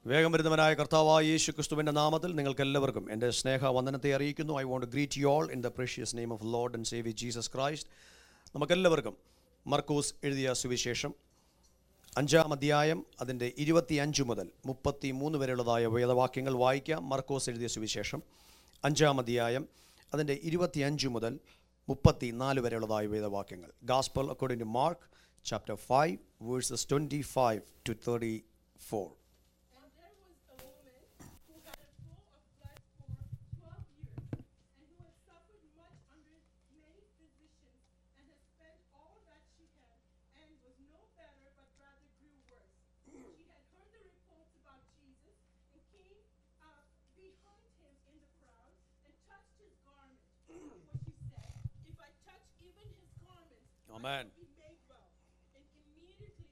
വേഗം വരുന്നവനായ കർത്താവായ യേശു ക്രിസ്തുവിൻ്റെ നാമത്തിൽ നിങ്ങൾക്ക് എല്ലാവർക്കും എൻ്റെ സ്നേഹ വന്ദനത്തെ അറിയിക്കുന്നു I want greet you all in the precious name of Lord and save Jesus Christ നമുക്കെല്ലാവർക്കും മർക്കൂസ് എഴുതിയ സുവിശേഷം അഞ്ചാം അധ്യായം അതിൻ്റെ ഇരുപത്തിയഞ്ച് മുതൽ മുപ്പത്തി മൂന്ന് വരെയുള്ളതായ വേദവാക്യങ്ങൾ വായിക്കാം മർക്കോസ് എഴുതിയ സുവിശേഷം അഞ്ചാം അധ്യായം അതിൻ്റെ ഇരുപത്തിയഞ്ച് മുതൽ മുപ്പത്തി നാല് വരെയുള്ളതായ വേദവാക്യങ്ങൾ gospel according to Mark chapter five verses twenty five to thirty four And there was a woman who had a flow of blood for twelve years, and who had suffered much under many physicians, and had spent all that she had, and was no better, but rather grew worse. She had heard the reports about Jesus, and came up behind him in the crowd, and touched his garment. For she said, If I touch even his garment, I Amen. will be made well. And immediately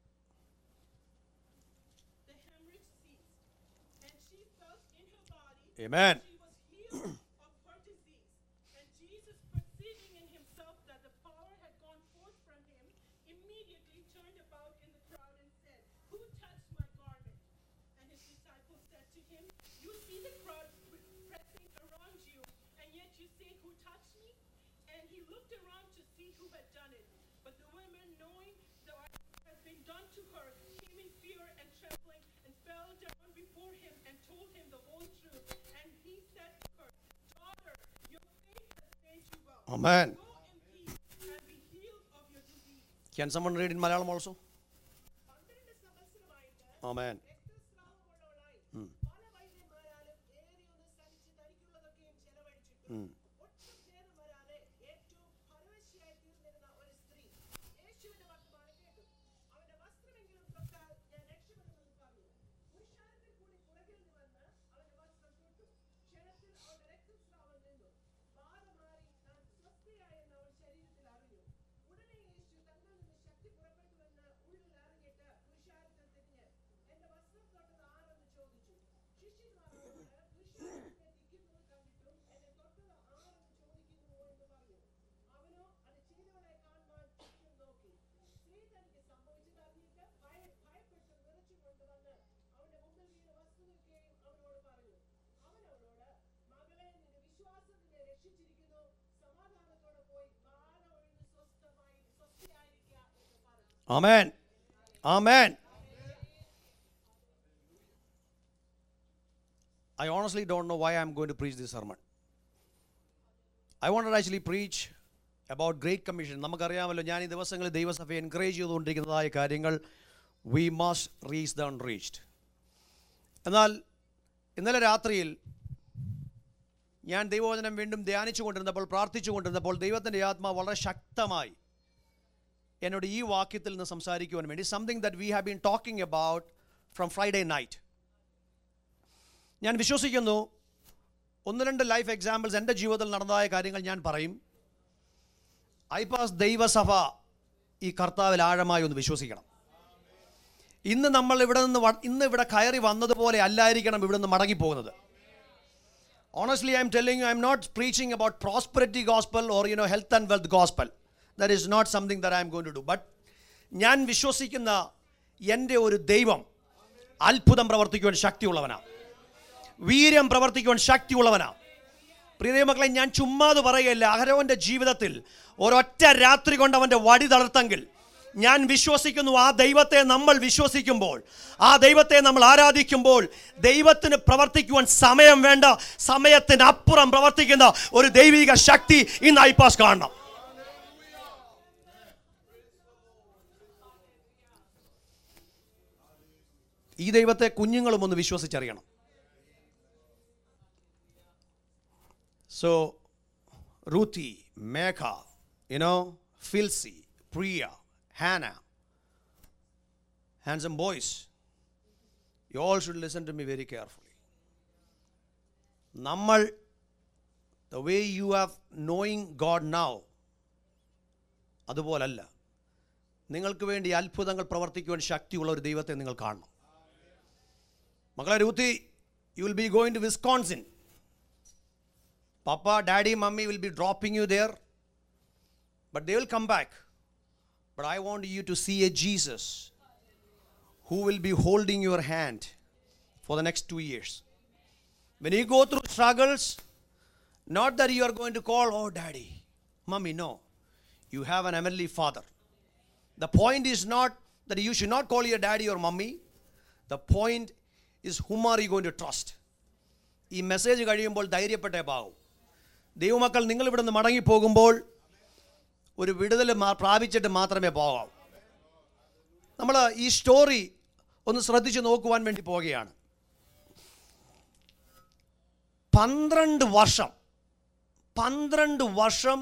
the hemorrhage ceased, and she felt in her body Amen. she was healed of her disease. And Jesus, perceiving in himself that the power had gone forth from him, immediately turned about in the crowd and said, Who touched my garment? And his disciples said to him, You see the crowd pressing around you, and yet you say, Who touched me? And he looked around to see who had done it. But the women, knowing that what had been done to her, came in fear and trembling, and fell down before him and told him the whole truth. And he said to her, Daughter, your faith has made you well. Amen. Go in peace and be healed of your disease. Can someone read in Malayalam also? പന്ത്രണ്ട് സംവത്സരമായിട്ട് Amen. രക്തസ്രാവമുള്ളവളായി പല വൈദ്യന്മാരാലും ഏറിയൊന്ന് സഹിച്ച് തനിക്കുള്ളതൊക്കെയും ചെലവഴിച്ചിട്ടും ഒട്ടും ഭേദം വരാതെ ഏറ്റവും പരവശയായി തീർന്നിരുന്ന ഒരു സ്ത്രീ യേശുവിന്റെ വർത്തമാനം കേട്ടു അവന്റെ വസ്ത്രമെങ്കിലും തൊട്ടാൽ ഞാൻ രക്ഷപ്പെടുമെന്ന് പറഞ്ഞു പുരുഷാരത്തിൽ കൂടി പുറകിൽ നിന്ന് വന്ന് അവന്റെ വസ്ത്രം തൊട്ടു ക്ഷണത്തിൽ അവന്റെ രക്തസ്രാവം നിന്നു ബാധ മാറി താൻ സ്വസ്ഥയായെന്ന് അവൾ ശരീരത്തിൽ അറിഞ്ഞു ഉടനെ യേശു തന്നിൽ നിന്ന് ശക്തി പുറപ്പെട്ടുവെന്ന് ഉള്ളിൽ അറിഞ്ഞിട്ട് പുരുഷാരത്തിൽ തിരിഞ്ഞ് എന്റെ വസ്ത്രം തൊട്ടത് ആരെന്ന് ചോദിച്ചു ശിഷ്യന്മാർ അവനോട് പുരുഷാരത്തിനെ തിക്കുന്നത് കണ്ടിട്ടും എന്നെ തൊട്ടത് ആരെന്ന് ചോദിക്കുന്നുവോ എന്ന് പറഞ്ഞു അവനോ അത് ചെയ്തവളെ കാണുവാൻ ചുറ്റും നോക്കി സ്ത്രീ തനിക്ക് സംഭവിച്ചത് അറിഞ്ഞിട്ട് ഭയ ഭയപ്പെട്ട് വിറച്ചുകൊണ്ട് വന്ന് അവന്റെ മുമ്പിൽ വീണ് വസ്തുതയൊക്കെയും അവനോട് പറഞ്ഞു അവൻ അവളോട് മകളെ നിന്റെ വിശ്വാസം നിന്നെ രക്ഷിച്ചിരിക്കുന്നു സമാധാനത്തോടെ പോയി ബാധ ഒഴിഞ്ഞ് സ്വസ്ഥമായി സ്വസ്ഥയായിരിക്കുക എന്ന് പറഞ്ഞു Amen. Amen. I honestly don't know why I'm going to preach this sermon. I wanted to actually preach about Great Commission. നമുക്കറിയാമല്ലോ ഞാൻ ഈ ദിവസങ്ങളിൽ ദൈവസഭയെ എൻകറേജ് ചെയ്തുകൊണ്ടിരിക്കുന്നതായ കാര്യങ്ങൾ we must reach the unreached എന്നാൽ ഇന്നലെ രാത്രിയിൽ ഞാൻ ദൈവവചനം വീണ്ടും ധ്യാനിച്ചു കൊണ്ടിരുന്നപ്പോൾ പ്രാർത്ഥിച്ചു കൊണ്ടിരുന്നപ്പോൾ ദൈവത്തിൻ്റെ ആത്മാ വളരെ ശക്തമായി എന്നോട് ഈ വാക്യത്തിൽ നിന്ന് സംസാരിക്കുവാൻ വേണ്ടി something that we have been talking about from Friday night ഞാൻ വിശ്വസിക്കുന്നു ഒന്ന് രണ്ട് ലൈഫ് എക്സാമ്പിൾസ് എൻ്റെ ജീവിതത്തിൽ നടന്നതായ കാര്യങ്ങൾ ഞാൻ പറയും ഐപാസ് ദൈവസഭ ഈ കർത്താവിൽ ആഴമായി ഒന്ന് വിശ്വസിക്കണം ഇന്ന് നമ്മൾ ഇവിടെ നിന്ന് വ- ഇന്ന് ഇവിടെ കയറി വന്നതുപോലെ അല്ലായിരിക്കണം ഇവിടെ നിന്ന് മടങ്ങിപ്പോകുന്നത് honestly i'm telling you i'm not preaching about prosperity gospel or you know health and wealth gospel that is not something that i'm going to do but ഞാൻ വിശ്വസിക്കുന്ന എൻ്റെ ഒരു ദൈവം അത്ഭുതം പ്രവർത്തിക്കുവാൻ ശക്തിയുള്ളവനാണ് വീര്യം പ്രവർത്തിക്കുവാൻ ശക്തിയുള്ളവനാണ് പ്രിയ ദൈവമക്കളെ ഞാൻ ചുമ്മാത് പറയുകയില്ല അഹരോന്റെ ജീവിതത്തിൽ ഒരൊറ്റ രാത്രി കൊണ്ട് അവൻ്റെ വടി തളർത്തെങ്കിൽ ഞാൻ വിശ്വസിക്കുന്നു ആ ദൈവത്തെ നമ്മൾ വിശ്വസിക്കുമ്പോൾ ആ ദൈവത്തെ നമ്മൾ ആരാധിക്കുമ്പോൾ ദൈവത്തിന് പ്രവർത്തിക്കുവാൻ സമയം വേണ്ട സമയത്തിന് അപ്പുറം പ്രവർത്തിക്കുന്ന ഒരു ദൈവിക ശക്തി ഇന്ന് ഐപാസ് കാണണം ഈ ദൈവത്തെ കുഞ്ഞുങ്ങളും ഒന്ന് വിശ്വസിച്ചറിയണം So, Ruthie, Megha, you know, Filsi, Priya, Hannah, handsome boys, you all should listen to me very carefully. നമ്മൾ the way you have knowing God now അതുപോലല്ല നിങ്ങൾക്ക് വേണ്ടി അത്ഭുതങ്ങൾ പ്രവർത്തിക്കുവാൻ ശക്തിയുള്ള ഒരു ദൈവത്തെ നിങ്ങൾ കാണണം മക്കളെ Ruthie you will be going to Wisconsin Papa, Daddy, Mummy will be dropping you there, but they will come back. But I want you to see a Jesus who will be holding your hand for the next two years. When you go through struggles, not that you are going to call, oh, daddy, mommy, no. You have an heavenly father. The point is not that you should not call your daddy or mommy. The point is whom are you going to trust? ഈ message കഴിയുമ്പോൾ ധൈര്യപ്പെട്ടേ പാവും ദൈവമക്കൾ നിങ്ങൾ ഇവിടെ നിന്ന് മടങ്ങിപ്പോകുമ്പോൾ ഒരു വിടുതൽ മാ- പ്രാപിച്ചിട്ട് മാത്രമേ പോകാവൂ നമ്മൾ ഈ സ്റ്റോറി ഒന്ന് ശ്രദ്ധിച്ച് നോക്കുവാൻ വേണ്ടി പോവുകയാണ് പന്ത്രണ്ട് വർഷം പന്ത്രണ്ട് വർഷം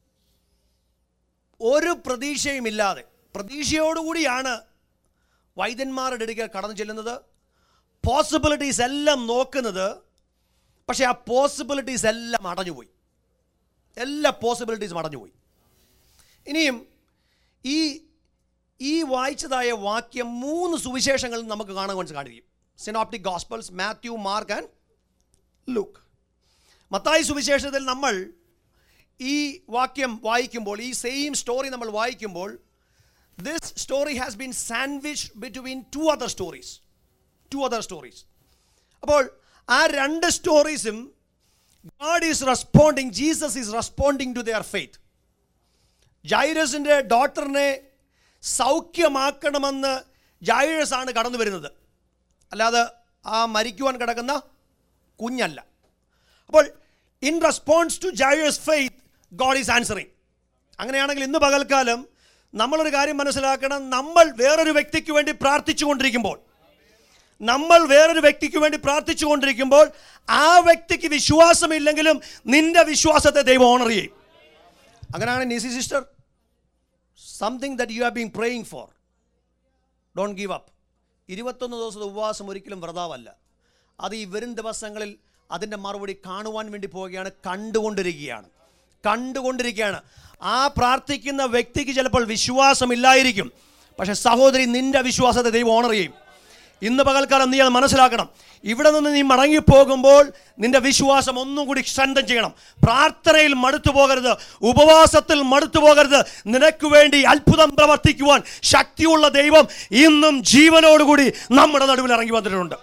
ഒരു പ്രതീക്ഷയുമില്ലാതെ പ്രതീക്ഷയോടുകൂടിയാണ് വൈദ്യന്മാരുടെ അടുക്കൽ കടന്നു ചെല്ലുന്നത് പോസിബിലിറ്റീസ് എല്ലാം നോക്കുന്നത് പക്ഷേ ആ പോസിബിലിറ്റീസ് എല്ലാം അടഞ്ഞുപോയി എല്ലാ പോസിബിലിറ്റീസും അടഞ്ഞുപോയി ഇനിയും ഈ ഈ വായിച്ചതായ വാക്യം മൂന്ന് സുവിശേഷങ്ങളിൽ നമുക്ക് കാണാൻ കാണിക്കും synoptic gospels Matthew Mark and Luke Mathai സുവിശേഷത്തിൽ നമ്മൾ ഈ വാക്യം വായിക്കുമ്പോൾ ഈ സെയിം സ്റ്റോറി നമ്മൾ വായിക്കുമ്പോൾ this story has been sandwich between two other stories two other stories അപ്പോൾ ആ രണ്ട് സ്റ്റോറീസും God is responding Jesus is responding to their faith ജൈറസിൻ്റെ ഡോക്ടറിനെ സൗഖ്യമാക്കണമെന്ന് ജൈറസ് ആണ് കടന്നു വരുന്നത് അല്ലാതെ ആ മരിക്കുവാൻ കിടക്കുന്ന കുഞ്ഞല്ല അപ്പോൾ in response to Jairus faith God is answering അങ്ങനെയാണെങ്കിൽ ഇന്ന് പകൽക്കാലം നമ്മളൊരു കാര്യം മനസ്സിലാക്കണം നമ്മൾ വേറൊരു വ്യക്തിക്ക് വേണ്ടി പ്രാർത്ഥിച്ചുകൊണ്ടിരിക്കുമ്പോൾ നമ്മൾ വേറൊരു വ്യക്തിക്ക് വേണ്ടി പ്രാർത്ഥിച്ചുകൊണ്ടിരിക്കുമ്പോൾ ആ വ്യക്തിക്ക് വിശ്വാസമില്ലെങ്കിലും നിന്റെ വിശ്വാസത്തെ ദൈവം ഓണർ ചെയ്യും അങ്ങനെയാണ് നിസി sister something that you are being praying for don't give up ഇരുപത്തൊന്ന് ദിവസത്തെ ഉപവാസം ഒരിക്കലും വ്രതാവല്ല അത് ഈ വരും ദിവസങ്ങളിൽ അതിൻ്റെ മറുപടി കാണുവാൻ വേണ്ടി പോവുകയാണ് കണ്ടുകൊണ്ടിരിക്കുകയാണ് കണ്ടുകൊണ്ടിരിക്കുകയാണ് ആ പ്രാർത്ഥിക്കുന്ന വ്യക്തിക്ക് ചിലപ്പോൾ വിശ്വാസമില്ലായിരിക്കും പക്ഷെ സഹോദരി നിന്റെ വിശ്വാസത്തെ ദൈവം ഓണർ ചെയ്യും ഇന്ന് പകൽക്കാലം നീ അത് മനസ്സിലാക്കണം ഇവിടെ നിന്ന് നീ മടങ്ങിപ്പോകുമ്പോൾ നിന്റെ വിശ്വാസം ഒന്നും കൂടി സ്ട്രെങ്തൻ ചെയ്യണം പ്രാർത്ഥനയിൽ മടുത്തു പോകരുത് ഉപവാസത്തിൽ മടുത്തു പോകരുത് നിനക്ക് വേണ്ടി അത്ഭുതം പ്രവർത്തിക്കുവാൻ ശക്തിയുള്ള ദൈവം ഇന്നും ജീവനോടുകൂടി നമ്മുടെ നടുവിൽ ഇറങ്ങി വന്നിട്ടുണ്ട്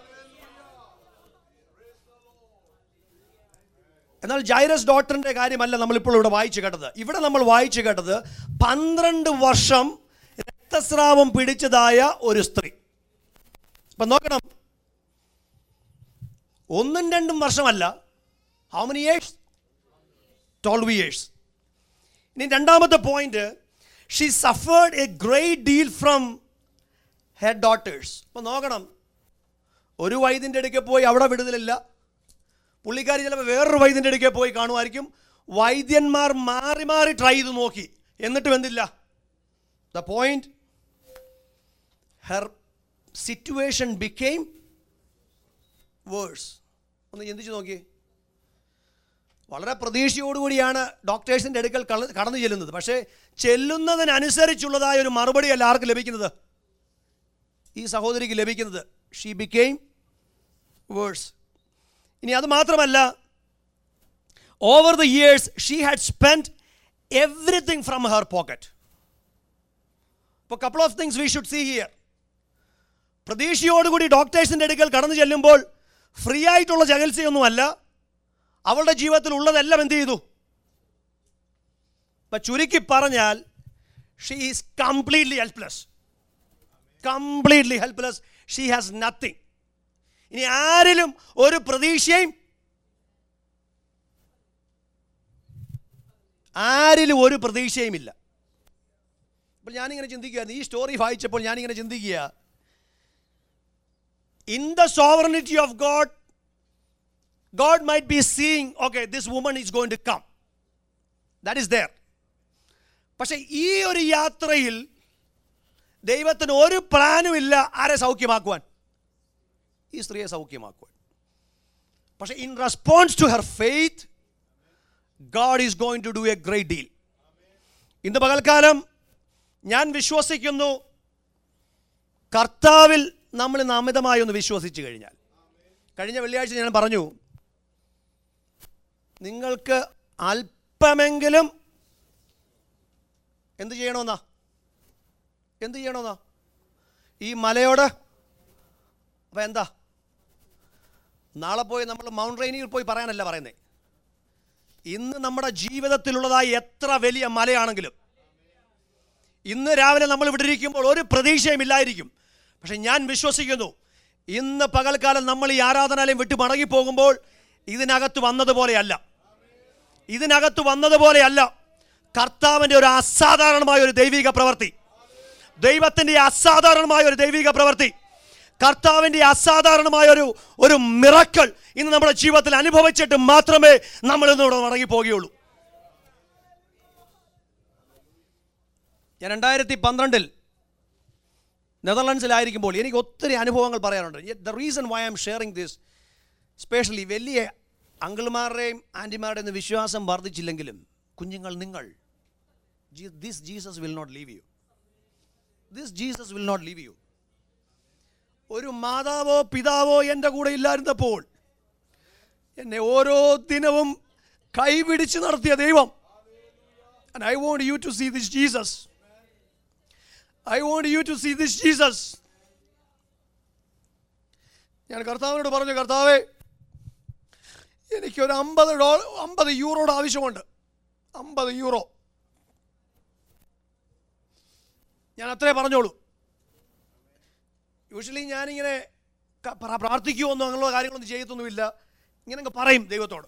എന്നാൽ ജൈറസ് ഡോക്ടറിന്റെ കാര്യമല്ല നമ്മളിപ്പോൾ ഇവിടെ വായിച്ചു കേട്ടത് ഇവിടെ നമ്മൾ വായിച്ചു കേട്ടത് പന്ത്രണ്ട് വർഷം രക്തസ്രാവം പിടിച്ചതായ ഒരു സ്ത്രീ ഇപ്പം നോക്കണം ഒന്നും രണ്ടും വർഷമല്ല how many years twelve years ഇനി രണ്ടാമത്തെ point she suffered a great deal from head doctors അപ്പം നോക്കണം ഒരു വൈദ്യൻ്റെ അടുക്കൽ പോയി അവിടെ വിടുതലില്ല പുള്ളിക്കാരി ചിലപ്പോൾ വേറൊരു വൈദ്യൻ്റെ അടുക്കൽ പോയി കാണുമായിരിക്കും വൈദ്യന്മാർ മാറി മാറി ട്രൈ ചെയ്ത് നോക്കി എന്നിട്ടും എന്തില്ല the point her situation became worse ഒന്ന് ചിന്തിച്ച് നോക്കിയേ വളരെ പ്രതീക്ഷയോടുകൂടിയാണ് ഡോക്ടേഴ്സിൻ്റെ അടുക്കൽ കള- കടന്നു ചെല്ലുന്നത് പക്ഷേ ചെല്ലുന്നതിനനുസരിച്ചുള്ളതായ ഒരു മറുപടിയല്ല ആർക്ക് ലഭിക്കുന്നത് ഈ സഹോദരിക്ക് ലഭിക്കുന്നത് ഷീ ബിക്കെയിം വേഴ്സ് ഇനി അത് മാത്രമല്ല over the years she had spend everything from her pocket ഇപ്പോൾ couple of things we should see here പ്രതീക്ഷയോടുകൂടി ഡോക്ടേഴ്സിൻ്റെ അടുക്കൽ കടന്നു ചെല്ലുമ്പോൾ ഫ്രീ ആയിട്ടുള്ള ചികിത്സയൊന്നുമല്ല അവളുടെ ജീവിതത്തിൽ ഉള്ളതെല്ലാം എന്ത് ചെയ്തു ഇപ്പം ചുരുക്കി പറഞ്ഞാൽ she is completely helpless completely helpless she has nothing ഇനി ആരിലും ഒരു പ്രതീക്ഷയും ആരിലും ഒരു പ്രതീക്ഷയുമില്ല അപ്പോൾ ഞാനിങ്ങനെ ചിന്തിക്കുകയായിരുന്നു ഈ സ്റ്റോറി വായിച്ചപ്പോൾ ഞാനിങ്ങനെ ചിന്തിക്കുക in the sovereignty of God God might be seeing okay this woman is going to come that is there പക്ഷേ ഈ ഒരു യാത്രയിൽ ദൈവത്തിന് ഒരു പ്ലാനും ഇല്ല ആരെ സൗഖ്യമാക്കുവാൻ ഈ സ്ത്രീയെ സൗഖ്യമാക്കുവാൻ പക്ഷേ in response to her faith God is going to do a great deal ഇന്ന് പകൽക്കാലം ഞാൻ വിശ്വസിക്കുന്നു കർത്താവിൽ നമ്മൾ ഇന്ന് അമിതമായി ഒന്ന് വിശ്വസിച്ച് കഴിഞ്ഞാൽ കഴിഞ്ഞ വെള്ളിയാഴ്ച ഞാൻ പറഞ്ഞു നിങ്ങൾക്ക് അല്പമെങ്കിലും എന്ത് ചെയ്യണമെന്നാ എന്ത് ചെയ്യണമെന്നാ ഈ മലയോട് അപ്പം എന്താ നാളെ പോയി നമ്മൾ മൗണ്ട് റെയിനിൽ പോയി പറയാനല്ല പറയുന്നത് ഇന്ന് നമ്മുടെ ജീവിതത്തിലുള്ളതായ എത്ര വലിയ മലയാണെങ്കിലും ഇന്ന് രാവിലെ നമ്മൾ ഇവിടെ ഇരിക്കുമ്പോൾ ഒരു പ്രതീക്ഷയും ഇല്ലായിരിക്കും പക്ഷെ ഞാൻ വിശ്വസിക്കുന്നു ഇന്ന് പകൽക്കാലം നമ്മൾ ഈ ആരാധനാലയം വിട്ട് മടങ്ങി പോകുമ്പോൾ ഇതിനകത്ത് വന്നതുപോലെയല്ല ഇതിനകത്ത് വന്നതുപോലെയല്ല കർത്താവിൻ്റെ ഒരു അസാധാരണമായ ഒരു ദൈവിക പ്രവൃത്തി ദൈവത്തിൻ്റെ അസാധാരണമായ ഒരു ദൈവിക പ്രവൃത്തി കർത്താവിൻ്റെ അസാധാരണമായ ഒരു ഒരു മിറക്കൾ ഇന്ന് നമ്മുടെ ജീവിതത്തിൽ അനുഭവിച്ചിട്ട് മാത്രമേ നമ്മൾ ഇന്നിവിടെ മടങ്ങി പോകുകയുള്ളൂ ഞാൻ രണ്ടായിരത്തി പന്ത്രണ്ടിൽ നെതർലാൻഡ്സിലായിരിക്കുമ്പോൾ എനിക്ക് ഒത്തിരി അനുഭവങ്ങൾ പറയാനുണ്ട് the reason why am sharing this specially വലിയ അങ്കിൾമാരുടെയും ആൻറ്റിമാരുടെയും ഒന്നും വിശ്വാസം വർദ്ധിച്ചില്ലെങ്കിലും കുഞ്ഞുങ്ങൾ നിങ്ങൾ this Jesus will not leave you this Jesus will not leave you ഒരു മാതാവോ പിതാവോ എൻ്റെ കൂടെ ഇല്ലായിരുന്നപ്പോൾ എന്നെ ഓരോ ദിനവും കൈപിടിച്ച് നടത്തിയ ദൈവം And I want you to see this Jesus. I want you to see this Jesus. ഞാൻ കർത്താവിനോട് പറഞ്ഞു കർത്താവേ എനിക്കൊരു അമ്പത് ഡോ അമ്പത് യൂറോയുടെ ആവശ്യമുണ്ട് അമ്പത് യൂറോ ഞാൻ അത്രേ പറഞ്ഞോളൂ യൂഷ്വലി ഞാനിങ്ങനെ ക- പ്ര- പ്രാർത്ഥിക്കുമോ അങ്ങനെയുള്ള കാര്യങ്ങളൊന്നും ചെയ്യത്തൊന്നുമില്ല ഇങ്ങനെ അങ്ങ് പറയും ദൈവത്തോട്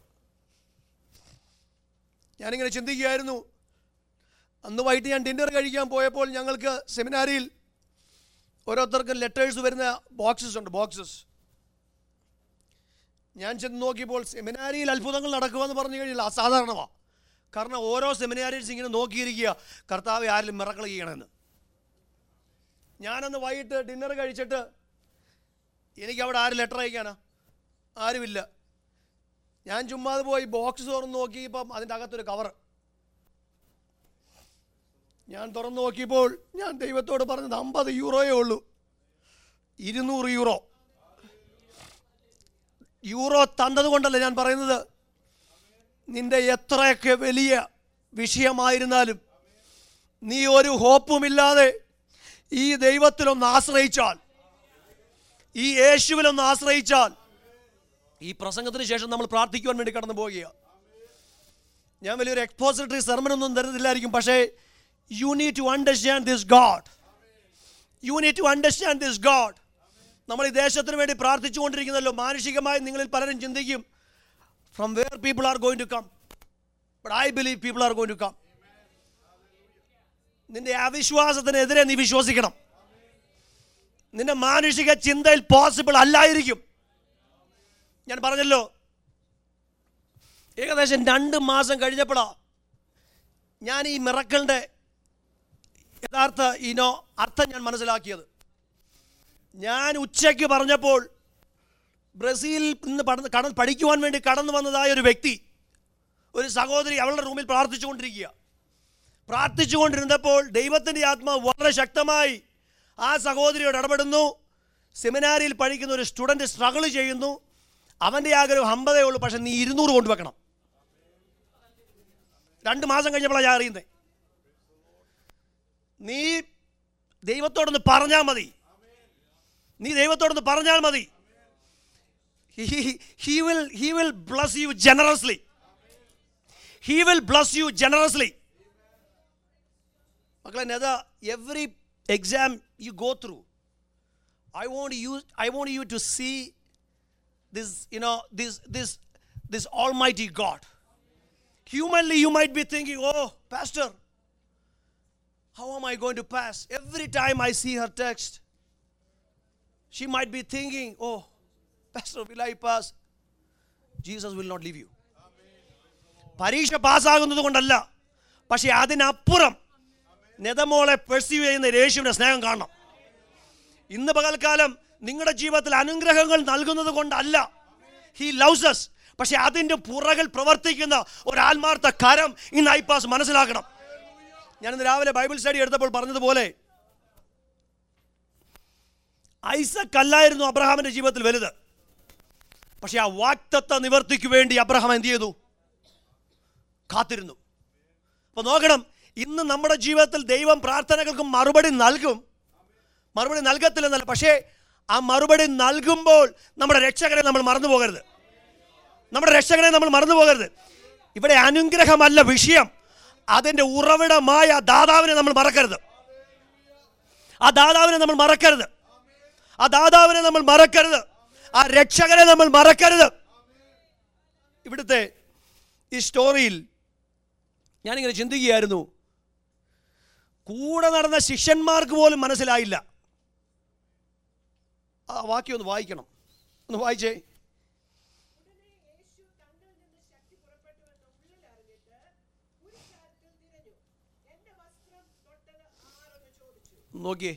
ഞാനിങ്ങനെ ചിന്തിക്കുകയായിരുന്നു അന്ന് വൈകിട്ട് ഞാൻ ഡിന്നർ കഴിക്കാൻ പോയപ്പോൾ ഞങ്ങൾക്ക് സെമിനാരിയിൽ ഓരോരുത്തർക്കും ലെറ്റേഴ്സ് വരുന്ന ബോക്സസ് ഉണ്ട് ബോക്സസ് ഞാൻ ചെന്ന് നോക്കിയപ്പോൾ സെമിനാരിയിൽ അത്ഭുതങ്ങൾ നടക്കുമെന്ന് പറഞ്ഞു കഴിഞ്ഞാൽ അസാധാരണമാണ് കാരണം ഓരോ സെമിനാരീസ് ഇങ്ങനെ നോക്കിയിരിക്കുക കർത്താവ് ആരിലും മിറക്കൾ ചെയ്യണമെന്ന് ഞാനന്ന് വൈകിട്ട് ഡിന്നർ കഴിച്ചിട്ട് എനിക്ക് അവിടെ ആരും ലെറ്റർ അയക്കാനാ ആരുമില്ല ഞാൻ ചുമ്മാതെ പോയി ബോക്സ് തുറന്ന് നോക്കിയപ്പം അതിൻ്റെ അകത്തൊരു കവർ ഞാൻ തുറന്നു നോക്കിയപ്പോൾ ഞാൻ ദൈവത്തോട് പറഞ്ഞത് അമ്പത് യൂറോയേ ഉള്ളൂ ഇരുന്നൂറ് യൂറോ യൂറോ തന്നത് കൊണ്ടല്ല ഞാൻ പറയുന്നത് നിന്റെ എത്രയൊക്കെ വലിയ വിഷയമായിരുന്നാലും നീ ഒരു ഹോപ്പുമില്ലാതെ ഈ ദൈവത്തിലൊന്ന് ആശ്രയിച്ചാൽ ഈ യേശുവിലൊന്ന് ആശ്രയിച്ചാൽ ഈ പ്രസംഗത്തിന് ശേഷം നമ്മൾ പ്രാർത്ഥിക്കുവാൻ വേണ്ടി കടന്നു പോവുകയാണ് ഞാൻ വലിയൊരു എക്സ്പോസിറ്ററി സെർമനൊന്നും തരുന്നില്ലായിരിക്കും പക്ഷേ you need to understand this God you need to understand this God നമ്മൾ ഈ ദേശത്തിന് വേണ്ടി പ്രാർത്ഥിച്ചുകൊണ്ടിരിക്കുന്നല്ലോ മാനുഷികമായി നിങ്ങളിൽ പലരും ചിന്തിക്കും from where people are going to come but I believe people are going to come നിന്റെ അവിശ്വാസത്തിനെതിരെ നീ വിശ്വസിക്കണം നിന്റെ മാനുഷിക ചിന്തയിൽ പോസിബിൾ അല്ലായിരിക്കും ഞാൻ പറഞ്ഞല്ലോ ഏകദേശം രണ്ട് മാസം കഴിഞ്ഞപ്പോഴാ ഞാൻ ഈ മിറക്കളുടെ യഥാർത്ഥ ഇനോ അർത്ഥം ഞാൻ മനസ്സിലാക്കിയത് ഞാൻ ഉച്ചയ്ക്ക് പറഞ്ഞപ്പോൾ ബ്രസീലിൽ നിന്ന് പഠന കട പഠിക്കുവാൻ വേണ്ടി കടന്നു വന്നതായ ഒരു വ്യക്തി ഒരു സഹോദരി അവളുടെ റൂമിൽ പ്രാർത്ഥിച്ചുകൊണ്ടിരിക്കുക പ്രാർത്ഥിച്ചുകൊണ്ടിരുന്നപ്പോൾ ദൈവത്തിൻ്റെ ആത്മാവ് വളരെ ശക്തമായി ആ സഹോദരിയോട് ഇടപെടുന്നു സെമിനാരിയിൽ പഠിക്കുന്ന ഒരു സ്റ്റുഡൻറ്റ് സ്ട്രഗിൾ ചെയ്യുന്നു അവൻ്റെ ആഗ്രഹം അമ്പതേ ഉള്ളൂ പക്ഷെ നീ ഇരുന്നൂറ് കൊണ്ടുവെക്കണം രണ്ട് മാസം കഴിഞ്ഞപ്പോഴാണ് ഞാൻ അറിയുന്നത് നീ ദൈവത്തോടൊന്ന് പറഞ്ഞാൽ മതി നീ ദൈവത്തോടൊന്ന് പറഞ്ഞാൽ മതി he will he will bless you generously he will bless you generously മക്കളെ നെത every exam you go through I want you I want you to see this you know this this this almighty god humanly you might be thinking oh pastor how am i going to pass every time i see her text she might be thinking oh pastor will i pass jesus will not leave you പരീക്ഷ പാസ്സാകുന്നത് കൊണ്ടല്ല പക്ഷെ അതിനപ്പുറം നെതമോളെ perceive ചെയ്യുന്ന യേശുവിൻ്റെ സ്നേഹം കാണണം ഇന്ന് പകൽക്കാലം നിങ്ങളുടെ ജീവിതത്തിൽ അനുഗ്രഹങ്ങൾ നൽകുന്നത് കൊണ്ടല്ല ഹി ലവ്സ് us പക്ഷെ അതിൻ്റെ പുറകിൽ പ്രവർത്തിക്കുന്ന ഒരു ആത്മാർത്ഥ കരം ഇന്ന് ഐപ്പാസ് മനസ്സിലാക്കണം ഞാനിന്ന് രാവിലെ ബൈബിൾ സ്റ്റഡി എടുത്തപ്പോൾ പറഞ്ഞതുപോലെ ഐസക് അല്ലായിരുന്നു അബ്രഹാമിന്റെ ജീവിതത്തിൽ വലുത് പക്ഷെ ആ വാക്തത്വ നിവർത്തിക്ക് വേണ്ടി അബ്രഹാം എന്ത് ചെയ്തു കാത്തിരുന്നു അപ്പൊ നോക്കണം ഇന്ന് നമ്മുടെ ജീവിതത്തിൽ ദൈവം പ്രാർത്ഥനകൾക്ക് മറുപടി നൽകും മറുപടി നൽകത്തില്ലെന്നല്ല പക്ഷേ ആ മറുപടി നൽകുമ്പോൾ നമ്മുടെ രക്ഷകനെ നമ്മൾ മറന്നു പോകരുത് നമ്മുടെ രക്ഷകനെ നമ്മൾ മറന്നു പോകരുത് ഇവിടെ അനുഗ്രഹമല്ല വിഷയം അതിൻ്റെ ഉറവിടമായ ദാതാവിനെ നമ്മൾ മറക്കരുത് ആ ദാതാവിനെ നമ്മൾ മറക്കരുത് ആ ദാതാവിനെ നമ്മൾ മറക്കരുത് ആ രക്ഷകനെ നമ്മൾ മറക്കരുത് ഇവിടുത്തെ ഈ സ്റ്റോറിയിൽ ഞാനിങ്ങനെ ചിന്തിക്കുകയായിരുന്നു കൂടെ നടന്ന ശിഷ്യന്മാർക്ക് പോലും മനസ്സിലായില്ല ആ വാക്യം ഒന്ന് വായിക്കണം ഒന്ന് വായിച്ചേ ഉടനെ യേശു തങ്ങളിൽ നിന്ന് ശക്തി പുറപ്പെട്ടുവെന്ന് ഉള്ളിൽ അറിഞ്ഞിട്ട് പുരുഷാരത്തിൽ തിരഞ്ഞു എന്റെ വസ്ത്രം തൊട്ടത് ആരെന്ന് ചോദിച്ചു നോക്കിയേ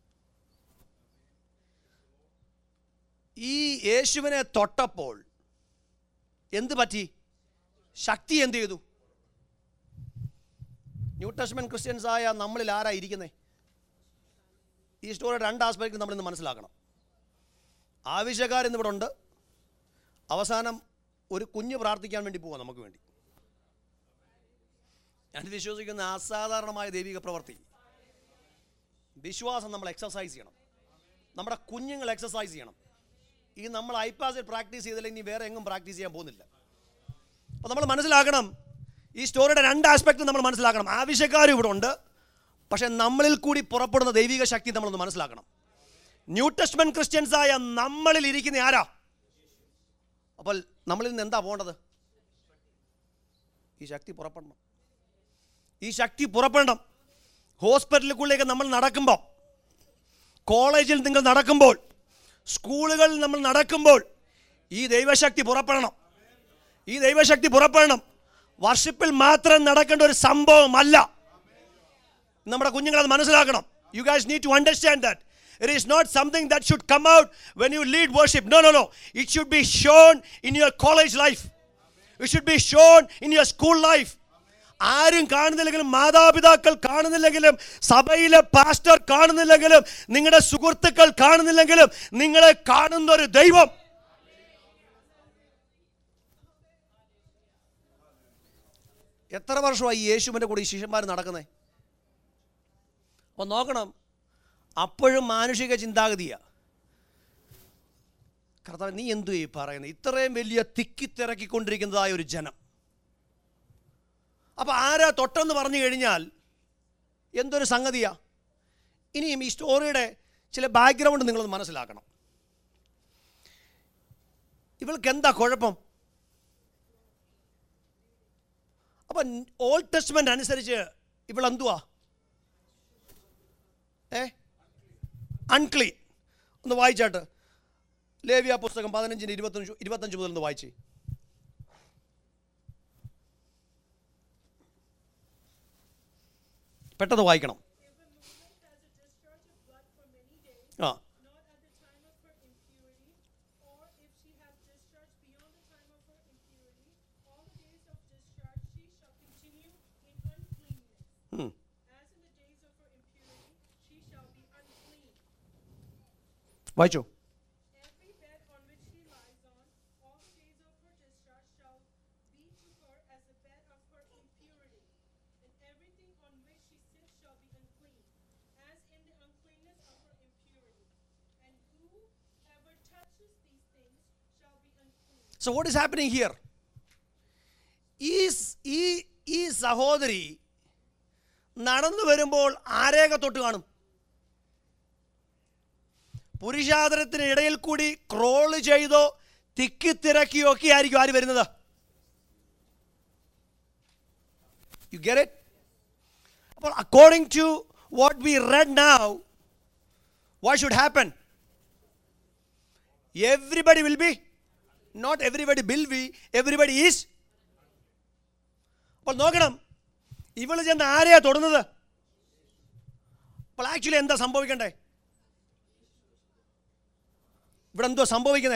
ഈ യേശുവിനെ തൊട്ടപ്പോൾ എന്ത് പറ്റി ശക്തി എന്ത് ചെയ്തു ന്യൂ ടെസ്റ്റ്മെന്റ് ക്രിസ്ത്യൻസ് ആയ നമ്മളിൽ ആരാ ഇരിക്കുന്നേ ഈ സ്റ്റോറിയുടെ രണ്ട് ആസ്പെക്ട് നമ്മൾ ഇന്ന് മനസ്സിലാക്കണം ആവശ്യക്കാരിന്ന് ഇവിടെ ഉണ്ട് അവസാനം ഒരു കുഞ്ഞ് പ്രാർത്ഥിക്കാൻ വേണ്ടി പോവാം നമുക്ക് വേണ്ടി ഞാൻ വിശ്വസിക്കുന്ന അസാധാരണമായ ദൈവിക പ്രവൃത്തി വിശ്വാസം നമ്മൾ എക്സസൈസ് ചെയ്യണം നമ്മുടെ കുഞ്ഞുങ്ങൾ എക്സസൈസ് ചെയ്യണം ഈ നമ്മൾ ഐപാസിൽ പ്രാക്ടീസ് ചെയ്തില്ലെങ്കിൽ ഇനി വേറെ എങ്ങും പ്രാക്ടീസ് ചെയ്യാൻ പോകുന്നില്ല അപ്പോൾ നമ്മൾ മനസ്സിലാക്കണം ഈ സ്റ്റോറിയുടെ രണ്ട് ആസ്പെക്ട് നമ്മൾ മനസ്സിലാക്കണം ആവശ്യക്കാരും ഇവിടെ ഉണ്ട് പക്ഷെ നമ്മളിൽ കൂടി പുറപ്പെടുന്ന ദൈവിക ശക്തി നമ്മളൊന്ന് മനസ്സിലാക്കണം ന്യൂ ടെസ്റ്റ്മെന്റ് ക്രിസ്ത്യൻസ് ആയ നമ്മളിൽ ഇരിക്കുന്ന ആരാ അപ്പോൾ നമ്മളിൽ നിന്ന് എന്താ പോകേണ്ടത് ഈ ശക്തി പുറപ്പെടണം ഈ ശക്തി പുറപ്പെടണം ഹോസ്പിറ്റലുകളിലേക്ക് നമ്മൾ നടക്കുമ്പോൾ കോളേജിൽ നിങ്ങൾ നടക്കുമ്പോൾ സ്കൂളുകളിൽ നമ്മൾ നടക്കുമ്പോൾ ഈ ദൈവശക്തി പുറപ്പെടണം ഈ ദൈവശക്തി പുറപ്പെടണം വർഷിപ്പിൽ മാത്രം നടക്കേണ്ട ഒരു സംഭവമല്ല നമ്മുടെ കുഞ്ഞുങ്ങൾ അത് മനസ്സിലാക്കണം you guys need to understand that it is not something that should come out when you lead worship no no no it should be shown in your college life it should be shown in your school life ആരും കാണുന്നില്ലെങ്കിലും മാതാപിതാക്കൾ കാണുന്നില്ലെങ്കിലും സഭയിലെ pastor കാണുന്നില്ലെങ്കിലും നിങ്ങളുടെ സുഹൃത്തുക്കൾ കാണുന്നില്ലെങ്കിലും നിങ്ങളെ കാണുന്ന ഒരു ദൈവം എത്ര വർഷമായി ഈ യേശുവിൻ്റെ കൂടെ ഈ ശിഷ്യന്മാർ നടക്കുന്നേ അപ്പോൾ നോക്കണം അപ്പോഴും മാനുഷിക ചിന്താഗതിയാ കർത്താവ് നീ എന്തു ഈ പറയുന്നത് ഇത്രയും വലിയ തിക്കിത്തിറക്കിക്കൊണ്ടിരിക്കുന്നതായ ഒരു ജനം അപ്പോൾ ആരാ തൊട്ടെന്ന് പറഞ്ഞു കഴിഞ്ഞാൽ എന്തൊരു സംഗതിയാ ഇനിയും ഈ സ്റ്റോറിയുടെ ചില ബാക്ക്ഗ്രൗണ്ട് നിങ്ങളൊന്ന് മനസ്സിലാക്കണം ഇവൾക്ക് എന്താ കുഴപ്പം അപ്പം ഓൾഡ് ടെസ്റ്റ്മെന്റ് അനുസരിച്ച് ഇവൾ എന്തുവാ ഏ അൺക്ലീൻ ഒന്ന് വായിച്ചാട്ട് ലേവിയ പുസ്തകം പതിനഞ്ചിന് ഇരുപത്തഞ്ച് ഇരുപത്തഞ്ച് മുതൽ ഒന്ന് വായിച്ചേ പെട്ടെന്ന് വായിക്കണം If a woman has a discharge of blood for many days, ആ not at the time of her impurity, or if she has discharged beyond the time of her impurity, all the days of discharge she shall continue in uncleanness. ഉം. As in the days of her impurity, she shall be unclean. വായിച്ചോ Every bed on which she lies on, all the days of her discharge shall be to her as the bed of her impurity. And everything on which she sits shall be unclean, as in the uncleanness of her impurity. And whoever touches these things shall be unclean. So what is happening here ഈ സ്- ഈ ഈ സഹോദരി നടന്നു വരുമ്പോൾ ആരേക തൊട്ട് കാണും പുരുഷാതരത്തിന് ഇടയിൽ കൂടി ക്രോള് ചെയ്തോ തിക്കിത്തിരക്കിയോ ഒക്കെ ആയിരിക്കും ആര് വരുന്നത് യു ഗെറ്റ് ഇറ്റ് അപ്പോൾ according to what we read now what should happen everybody will be not everybody will be everybody is അപ്പോൾ നോക്കണം ഇവള് ചെന്ന് ആരെയാ തൊടുന്നത് അപ്പോൾ ആക്ച്വലി എന്താ സംഭവിക്കണ്ടേ ഇവിടെ എന്തോ സംഭവിക്കുന്നേ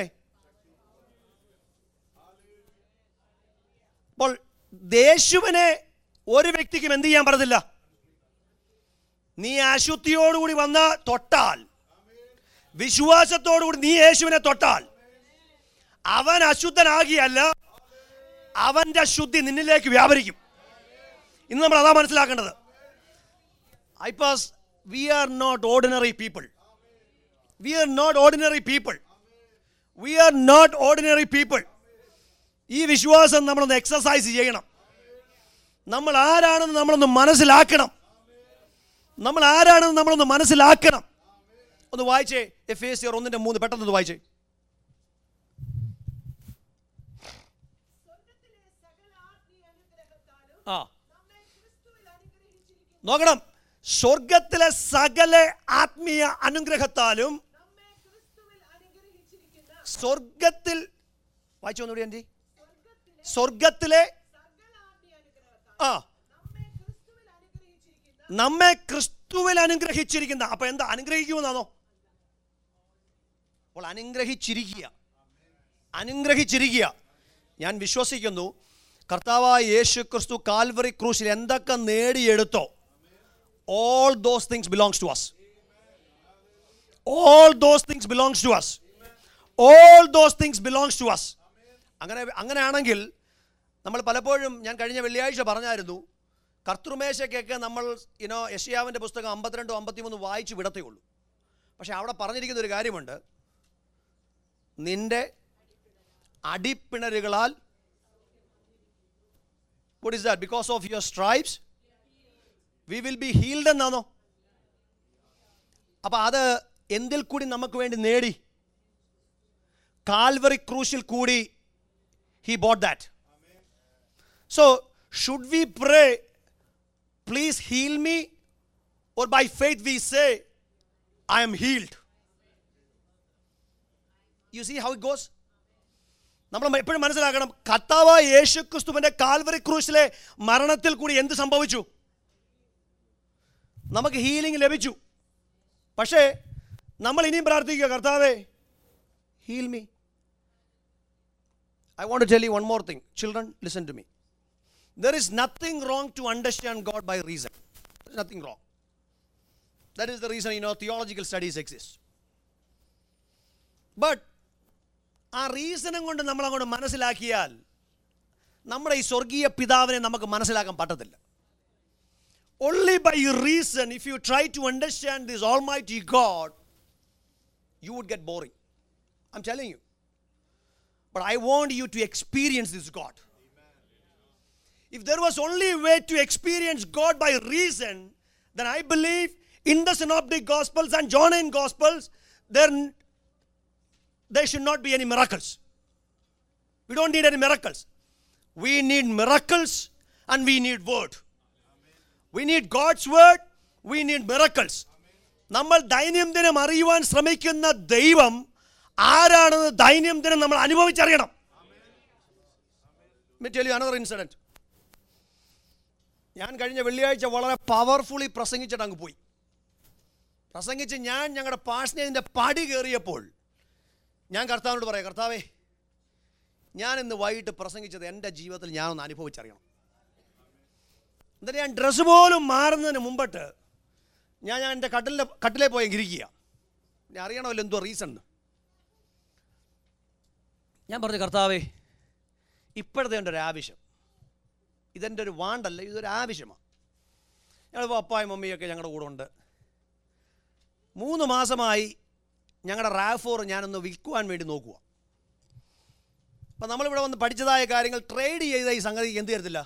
അപ്പോൾ യേശുവിനെ ഒരു വ്യക്തിക്കും എന്ത് ചെയ്യാൻ പറഞ്ഞില്ല നീ അശുദ്ധിയോടുകൂടി വന്ന തൊട്ടാൽ വിശ്വാസത്തോടുകൂടി നീ യേശുവിനെ തൊട്ടാൽ അവൻ അശുദ്ധനാകിയല്ല അവന്റെ ശുദ്ധി നിന്നിലേക്ക് വ്യാപരിക്കും ഇന്ന് നമ്മൾ അതാ മനസ്സിലാക്കേണ്ടത് ഐ പാസ് we are not ordinary people we are not ordinary people we are not ordinary people ഈ വിശ്വാസം നമ്മളൊന്ന് എക്സസൈസ് ചെയ്യണം നമ്മൾ ആരാണെന്ന് നമ്മളൊന്ന് മനസ്സിലാക്കണം നമ്മൾ ആരാണെന്ന് നമ്മളൊന്ന് മനസ്സിലാക്കണം ഒന്ന് വായിച്ചേ എഫ് എസ് സിയർ ഒന്നിന്റെ മൂന്ന് പെട്ടെന്ന് ഒന്ന് വായിച്ചേ സ്വർഗ്ഗത്തിലെ സകല ആത്മീയ അനുഗ്രഹത്താലും ആ നമ്മെ ക്രിസ്തുവിൽ അനുഗ്രഹിച്ചിരിക്കുന്ന നോക്കണം സ്വർഗത്തിലെ സകല ആത്മീയ അനുഗ്രഹത്താലും നമ്മെ ക്രിസ്തുവിൽ അനുഗ്രഹിച്ചിരിക്കുന്ന സ്വർഗത്തിൽ വായിച്ചു ഒന്നുകൂടി ആൻറ്റി സ്വർഗ്ഗത്തിലെ സ്വർഗത്തിലെ സകല ആത്മീയ അനുഗ്രഹത്താൽ ആ നമ്മെ ക്രിസ്തുവിൽ അനുഗ്രഹിച്ചിരിക്കുന്ന നമ്മെ ക്രിസ്തുവിൽ അനുഗ്രഹിച്ചിരിക്കുന്ന അപ്പൊ എന്താ അനുഗ്രഹിക്കുമെന്നാണോ അപ്പോൾ അനുഗ്രഹിച്ചിരിക്കുക അനുഗ്രഹിച്ചിരിക്കുക ഞാൻ വിശ്വസിക്കുന്നു കർത്താവായ യേശു ക്രിസ്തു കാൽവറി ക്രൂശിൽ എന്തൊക്കെ നേടിയെടുത്തോ all those things belongs to us all those things belongs to us all those things belongs to us അങ്ങനെ അങ്ങനെയാണെങ്കിൽ നമ്മൾ പലപ്പോഴും ഞാൻ കഴിഞ്ഞ വെള്ളിയാഴ്ച പറഞ്ഞായിരുന്നു കർത്തൃമേശയ്ക്കൊക്കെ നമ്മൾ ഇനോ യഷിയാവിൻ്റെ പുസ്തകം അമ്പത്തിരണ്ടോ അമ്പത്തിമൂന്ന് വായിച്ച് വിടത്തേ ഉള്ളൂ പക്ഷേ അവിടെ പറഞ്ഞിരിക്കുന്ന ഒരു കാര്യമുണ്ട് നിന്റെ അടിപ്പിണരുകളാൽ what is that because of your stripes we will be healed എന്നാണോ അപ്പൊ അത് എന്തിൽ കൂടി നമുക്ക് വേണ്ടി നേടി കാൽവറി ക്രൂശിൽ കൂടി he bought that so should we pray please heal me or by faith we say I'm healed you see how it goes നമ്മൾ എപ്പോഴും മനസ്സിലാക്കണം കർത്താവായ യേശു ക്രിസ്തുവിന്റെ കാൽവറി ക്രൂശിലെ മരണത്തിൽ കൂടി എന്ത് സംഭവിച്ചു നമുക്ക് ഹീലിംഗ് ലഭിച്ചു പക്ഷേ നമ്മൾ ഇനിയും പ്രാർത്ഥിക്കുക കർത്താവേ heal me I want tell you one more thing children listen to me there is nothing wrong to understand God by reason nothing wrong that is the reason you know theological studies exist but ആ റീസണും കൊണ്ട് നമ്മൾ അങ്ങോട്ട് മനസ്സിലാക്കിയാൽ നമ്മുടെ ഈ സ്വർഗീയ പിതാവിനെ നമുക്ക് മനസ്സിലാക്കാൻ പറ്റത്തില്ല only by reason if you try to understand this almighty god you would get boring i'm telling you but i want you to experience this god if there was only way to experience god by reason then i believe in the synoptic gospels and john gospels there there should not be any miracles we don't need any miracles we need miracles and we need word we need God's word we need miracles നമ്മൾ ദൈനംദിനം അറിയുവാൻ ശ്രമിക്കുന്ന ദൈവം ആരാണെന്ന് ദൈനംദിനം നമ്മൾ അനുഭവിച്ചറിയണം another incident ഞാൻ കഴിഞ്ഞ വെള്ളിയാഴ്ച വളരെ പവർഫുള്ളി പ്രസംഗിച്ചിട്ട് അങ്ങ് പോയി പ്രസംഗിച്ച് ഞാൻ ഞങ്ങളുടെ പാഷനേജിൻ്റെ പടി കയറിയപ്പോൾ ഞാൻ കർത്താവിനോട് പറയാം കർത്താവേ ഞാൻ ഇന്ന് വൈകിട്ട് പ്രസംഗിച്ചത് എൻ്റെ ജീവിതത്തിൽ ഞാനൊന്ന് അനുഭവിച്ചറിയണം എന്നിട്ട് ഞാൻ ഡ്രസ്സ് പോലും മാറുന്നതിന് മുമ്പിട്ട് ഞാൻ ഞാൻ എൻ്റെ കട്ടിലെ കട്ടിലേ പോയി ഇരിക്കുക ഞാൻ അറിയണമല്ലോ എന്തോ റീസൺ ഞാൻ പറഞ്ഞു കർത്താവേ ഇപ്പോഴത്തെ എൻ്റെ ഒരു ആവശ്യം ഇതെൻ്റെ ഒരു വാണ്ടല്ല ഇതൊരു ആവശ്യമാണ് ഞങ്ങളിപ്പോൾ അപ്പായും മമ്മിയൊക്കെ ഞങ്ങളുടെ കൂടെ ഉണ്ട് മൂന്ന് മാസമായി ഞങ്ങളുടെ റാഫോർ ഞാനൊന്ന് വിൽക്കുവാൻ വേണ്ടി നോക്കുക അപ്പം നമ്മളിവിടെ വന്ന് പഠിച്ചതായ കാര്യങ്ങൾ ട്രേഡ് ചെയ്ത ഈ സംഗതി എന്ത് തരത്തില്ല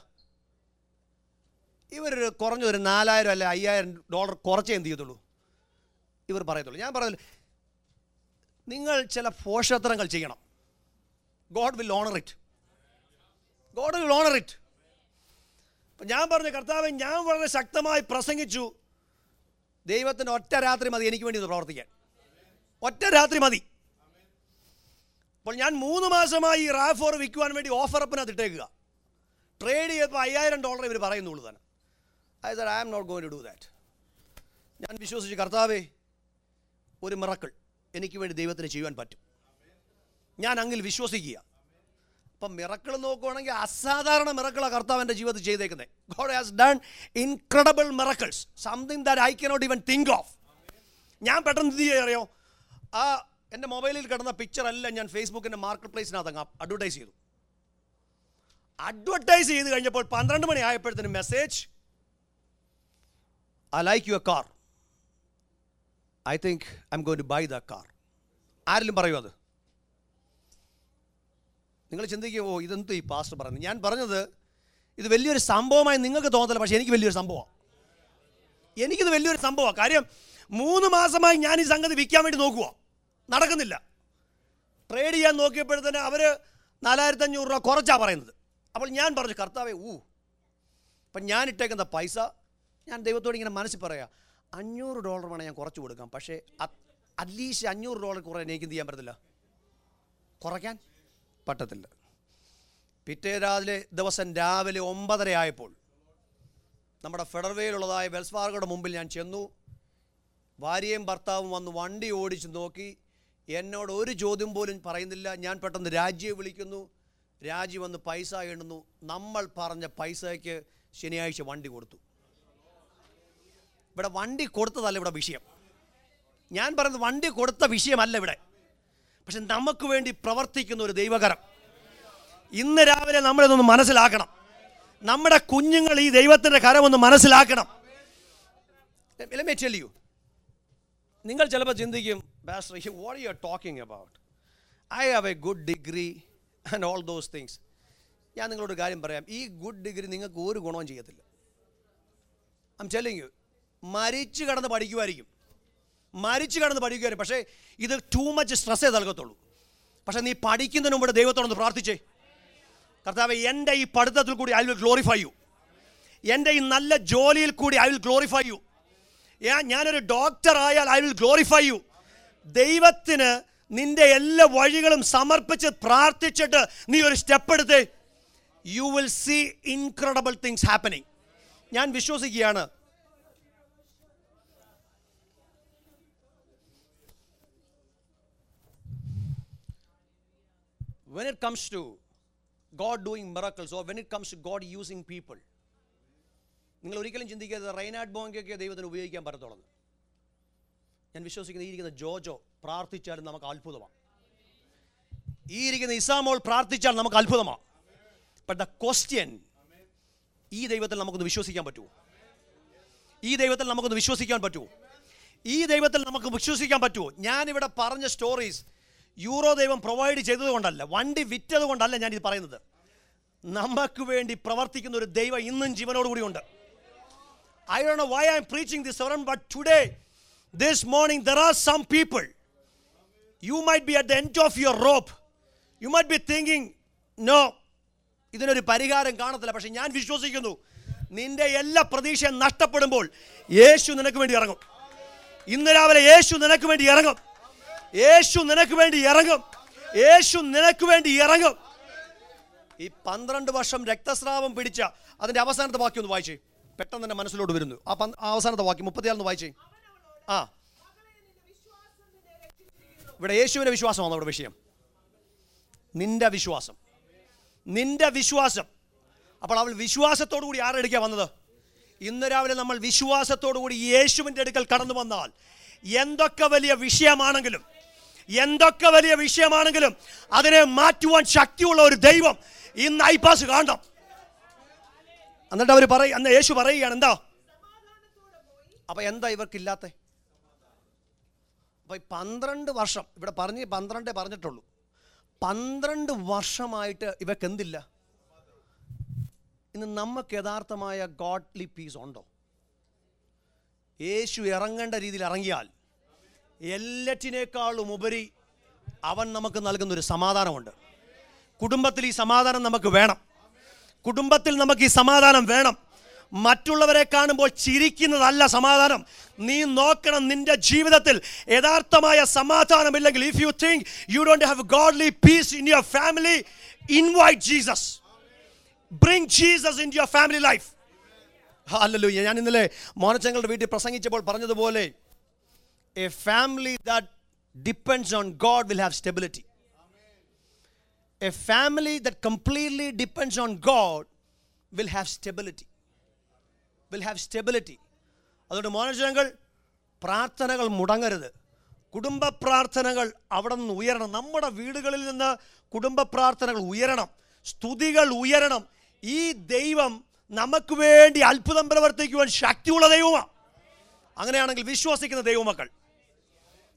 ഇവരൊരു കുറഞ്ഞൊരു നാലായിരം അല്ലെ അയ്യായിരം ഡോളർ കുറച്ചേ എന്ത് ചെയ്യത്തുള്ളൂ ഇവർ പറയത്തുള്ളൂ ഞാൻ പറയുന്നത് നിങ്ങൾ ചില പോഷത്രങ്ങൾ ചെയ്യണം God will honour it God will honour it അപ്പം ഞാൻ പറഞ്ഞു കർത്താവ് ഞാൻ വളരെ ശക്തമായി പ്രസംഗിച്ചു ദൈവത്തിന് ഒറ്റ രാത്രി മതി എനിക്ക് വേണ്ടി ഇത് പ്രവർത്തിക്കാൻ ഒറ്റ രാത്രി മതി അപ്പോൾ ഞാൻ മൂന്ന് മാസമായി ഈ റാഫോർ വിൽക്കുവാൻ വേണ്ടി ഓഫറപ്പിനകത്ത് ഇട്ടേക്കുക ട്രേഡ് ചെയ്തപ്പോൾ അയ്യായിരം ഡോളർ ഇവർ പറയുന്നുള്ളൂ തന്നെ I sir I am not going to do that ഞാൻ വിശ്വസിച്ച് കർത്താവേ ഒരു മിറക്കിൾ എനിക്ക് വേണ്ടി ദൈവത്തിന് ചെയ്യുവാൻ പറ്റും ഞാൻ അങ്ങിൽ വിശ്വസിക്കുക അപ്പം മിറക്കിൾ നോക്കുവാണെങ്കിൽ അസാധാരണ മിറക്കിളാണ് കർത്താവ് എൻ്റെ ജീവിതത്തിൽ ചെയ്തേക്കുന്നത് God has done incredible miracles something that I cannot even think of ഞാൻ പെട്ടെന്ന് എന്ത് ചെയ്യാൻ അറിയോ ആ എൻ്റെ മൊബൈലിൽ കിടന്ന പിക്ചർ എല്ലാം ഞാൻ ഫേസ്ബുക്കിൻ്റെ മാർക്കറ്റ് പ്ലേസിനകത്ത് അങ്ങ് അഡ്വർടൈസ് ചെയ്തു അഡ്വർടൈസ് ചെയ്ത് കഴിഞ്ഞപ്പോൾ പന്ത്രണ്ട് മണി ആയപ്പോഴത്തേനും message I like your car I think I'm going to buy the car ആരെങ്കിലും പറയൂ അത് നിങ്ങൾ ചിന്തിക്കുക ഓ ഇതെന്തോ ഈ പാസ്റ്റർ പറയുന്നത് ഞാൻ പറഞ്ഞത് ഇത് വലിയൊരു സംഭവമായി നിങ്ങൾക്ക് തോന്നത്തില്ല പക്ഷേ എനിക്ക് വലിയൊരു സംഭവമാണ് എനിക്കിത് വലിയൊരു സംഭവമാണ് കാര്യം മൂന്ന് മാസമായി ഞാൻ ഈ സംഗതി വിൽക്കാൻ വേണ്ടി നോക്കുക നടക്കുന്നില്ല ട്രേഡ് ചെയ്യാൻ നോക്കിയപ്പോഴത്തേന് അവർ നാലായിരത്തി അഞ്ഞൂറ് രൂപ കുറച്ചാണ് പറയുന്നത് അപ്പോൾ ഞാൻ പറഞ്ഞു കർത്താവേ ഊ അപ്പം ഞാൻ ഇട്ടേക്കുന്ന പൈസ ഞാൻ ദൈവത്തോട് ഇങ്ങനെ മനസ്സിൽ പറയാം അഞ്ഞൂറ് ഡോളർ വേണം ഞാൻ കുറച്ച് കൊടുക്കാം പക്ഷേ അറ്റ്ലീസ്റ്റ് അഞ്ഞൂറ് ഡോളർ കുറേ എനിക്ക് എന്ത് ചെയ്യാൻ പറ്റത്തില്ല കുറയ്ക്കാൻ പറ്റത്തില്ല പിറ്റേ രാവിലെ ദിവസം രാവിലെ ഒമ്പതര ആയപ്പോൾ നമ്മുടെ ഫെഡർവേയിലുള്ളതായ വെൽസ് ഫാർഗോയുടെ മുമ്പിൽ ഞാൻ ചെന്നു ഭാര്യയും ഭർത്താവും വന്ന് വണ്ടി ഓടിച്ച് നോക്കി എന്നോട് ഒരു ചോദ്യം പോലും പറയുന്നില്ല ഞാൻ പെട്ടെന്ന് രാജ്യെ വിളിക്കുന്നു രാജി വന്ന് പൈസ എണ്ണുന്നു നമ്മൾ പറഞ്ഞ പൈസയ്ക്ക് ശനിയാഴ്ച വണ്ടി കൊടുത്തു ഇവിടെ വണ്ടി കൊടുത്തതല്ല ഇവിടെ വിഷയം ഞാൻ പറയുന്നത് വണ്ടി കൊടുത്ത വിഷയമല്ല ഇവിടെ പക്ഷെ നമുക്ക് വേണ്ടി പ്രവർത്തിക്കുന്ന ഒരു ദൈവകരം ഇന്ന് രാവിലെ നമ്മളിതൊന്ന് മനസ്സിലാക്കണം നമ്മുടെ കുഞ്ഞുങ്ങൾ ഈ ദൈവത്തിൻ്റെ കരമൊന്ന് മനസ്സിലാക്കണം Let me tell you. നിങ്ങൾ ചിലപ്പോൾ ചിന്തിക്കും pastor what you are talking about I have a good degree and all those things ഞാൻ നിങ്ങളോട് കാര്യം പറയാം ഈ ഗുഡ് ഡിഗ്രി നിങ്ങൾക്ക് ഒരു ഗുണവും ചെയ്യത്തില്ല ഐം ടെല്ലിങ് യു മരിച്ചു കടന്ന് പഠിക്കുമായിരിക്കും മരിച്ചു കടന്ന് പഠിക്കുമായിരിക്കും പക്ഷേ ഇത് ടൂ മച്ച് സ്ട്രെസ്സേ നൽകത്തുള്ളൂ പക്ഷേ നീ പഠിക്കുന്നതിന് മുമ്പ് ദൈവത്തോടൊന്ന് പ്രാർത്ഥിച്ചേ കർത്താവ് എൻ്റെ ഈ പഠിത്തത്തിൽ കൂടി ഐ വിൽ ഗ്ലോറിഫൈ യു എൻ്റെ ഈ നല്ല ജോലിയിൽ കൂടി ഐ വിൽ ഗ്ലോറിഫൈ യു ഞാൻ ഞാനൊരു ഡോക്ടർ ആയാൽ ഐ വിൽ ഗ്ലോറിഫൈ യു ദൈവത്തിന് നിന്റെ എല്ലാ വഴികളും സമർപ്പിച്ച് പ്രാർത്ഥിച്ചിട്ട് നീ ഒരു സ്റ്റെപ്പ് എടുത്ത് you will see incredible things happening ഞാൻ വിശ്വസിക്കുകയാണ് when it comes to God doing miracles or when it comes to God using people നിങ്ങൾ ഒരിക്കലും ചിന്തിക്കരുത് റൈനാഡ് ബോങ്കയൊക്കെ ദൈവത്തിന് ഉപയോഗിക്കാൻ പറ്റത്തുള്ളൂ ഞാൻ വിശ്വസിക്കുന്ന ഈ ഇരിക്കുന്ന ജോജോ പ്രാർത്ഥിച്ചാലും നമുക്ക് അത്ഭുതമാണ് ഈ ഇരിക്കുന്ന ഇസാമോൾ പ്രാർത്ഥിച്ചാൽ നമുക്ക് അത്ഭുതമാണ് ബട്ട് ദ ക്വസ്റ്റ്യൻ ഈ ദൈവത്തിൽ നമുക്കൊന്ന് വിശ്വസിക്കാൻ പറ്റുമോ ഈ ദൈവത്തിൽ നമുക്കൊന്ന് വിശ്വസിക്കാൻ പറ്റുമോ ഈ ദൈവത്തിൽ നമുക്ക് വിശ്വസിക്കാൻ പറ്റുമോ ഞാനിവിടെ പറഞ്ഞ സ്റ്റോറീസ് യൂറോ ദൈവം പ്രൊവൈഡ് ചെയ്തത് കൊണ്ടല്ല വണ്ടി വിറ്റത് കൊണ്ടല്ല ഞാനിത് പറയുന്നത് നമുക്ക് വേണ്ടി പ്രവർത്തിക്കുന്ന ഒരു ദൈവം ഇന്നും ജീവനോടുകൂടി ഉണ്ട് I don't know why I'm preaching this sermon, but today, this morning, there are some people. You might be at the end of your rope. You might be thinking, no, ഇതിനൊരു പരിഹാരം കാണത്തില്ല പക്ഷെ ഞാൻ വിശ്വസിക്കുന്നു നിന്റെ എല്ലാ പ്രതീക്ഷയും നഷ്ടപ്പെടുമ്പോൾ യേശു നിനക്ക് വേണ്ടി ഇറങ്ങും ഇന്ന് രാവിലെ യേശു നിനക്ക് വേണ്ടി ഇറങ്ങും യേശു നിനക്ക് വേണ്ടി ഇറങ്ങും യേശു നിനക്ക് വേണ്ടി ഇറങ്ങും ഈ പന്ത്രണ്ട് വർഷം രക്തസ്രാവം പിടിച്ച അതിന്റെ അവസാനത്തെ വാക്യം ഒന്ന് വായിച്ചേ പെട്ടെന്ന് തന്നെ മനസ്സിലോട്ട് വരുന്നു ആ പന്ത്- ആ അവസാനത്തെ വാക്യം മുപ്പത്തിയാലൊന്ന് വായിച്ചേ ആ ഇവിടെ യേശുവിൻ്റെ വിശ്വാസമാണ് ഇവിടെ വിഷയം നിന്റെ വിശ്വാസം നിന്റെ വിശ്വാസം അപ്പോൾ അവൾ വിശ്വാസത്തോടു കൂടി ആരെടുക്കാൻ വന്നത് ഇന്ന് രാവിലെ നമ്മൾ വിശ്വാസത്തോടു കൂടി യേശുവിൻ്റെ അടുക്കൽ കടന്നു വന്നാൽ എന്തൊക്കെ വലിയ വിഷയമാണെങ്കിലും എന്തൊക്കെ വലിയ വിഷയമാണെങ്കിലും അതിനെ മാറ്റുവാൻ ശക്തിയുള്ള ഒരു ദൈവം ഇന്ന് ഐപാസ് കാണണം എന്നിട്ട് അവർ പറയും അന്ന് യേശു പറയുകയാണ് എന്താ അപ്പൊ എന്താ ഇവർക്കില്ലാത്ത അപ്പൊ ഈ പന്ത്രണ്ട് വർഷം ഇവിടെ പറഞ്ഞ് പന്ത്രണ്ടേ പറഞ്ഞിട്ടുള്ളൂ പന്ത്രണ്ട് വർഷമായിട്ട് ഇവർക്ക് എന്തില്ല ഇന്ന് നമുക്ക് യഥാർത്ഥമായ ഗോഡ്ലി പീസ് ഉണ്ടോ യേശു ഇറങ്ങേണ്ട രീതിയിൽ ഇറങ്ങിയാൽ എല്ലാറ്റിനേക്കാളും ഉപരി അവൻ നമുക്ക് നൽകുന്നൊരു സമാധാനമുണ്ട് കുടുംബത്തിൽ ഈ സമാധാനം നമുക്ക് വേണം കുടുംബത്തിൽ നമുക്ക് ഈ സമാധാനം വേണം മറ്റുള്ളവരെ കാണുമ്പോൾ ചിരിക്കുന്നതല്ല സമാധാനം നീ നോക്കണം നിന്റെ ജീവിതത്തിൽ യഥാർത്ഥമായ സമാധാനമില്ലെങ്കിൽ if you think you don't have godly peace in your family invite Jesus bring Jesus in your family life അല്ലല്ലോ ഞാൻ ഇന്നലെ മോനച്ചങ്ങളുടെ വീട്ടിൽ പ്രസംഗിച്ചപ്പോൾ പറഞ്ഞതുപോലെ a family that depends on God will have stability a family that completely depends on God will have stability. Will have stability. അതുകൊണ്ട് മോനജനങ്ങൾ പ്രാർത്ഥനകൾ മുടങ്ങരുത് കുടുംബ പ്രാർത്ഥനകൾ അവിടെ നിന്ന് ഉയരണം നമ്മുടെ വീടുകളിൽ നിന്ന് കുടുംബ പ്രാർത്ഥനകൾ ഉയരണം സ്തുതികൾ ഉയരണം ഈ ദൈവം നമുക്ക് വേണ്ടി അത്ഭുതം പ്രവർത്തിക്കുവാൻ ശക്തിയുള്ള ദൈവമാണ് അങ്ങനെയാണെങ്കിൽ വിശ്വസിക്കുന്ന ദൈവമക്കൾ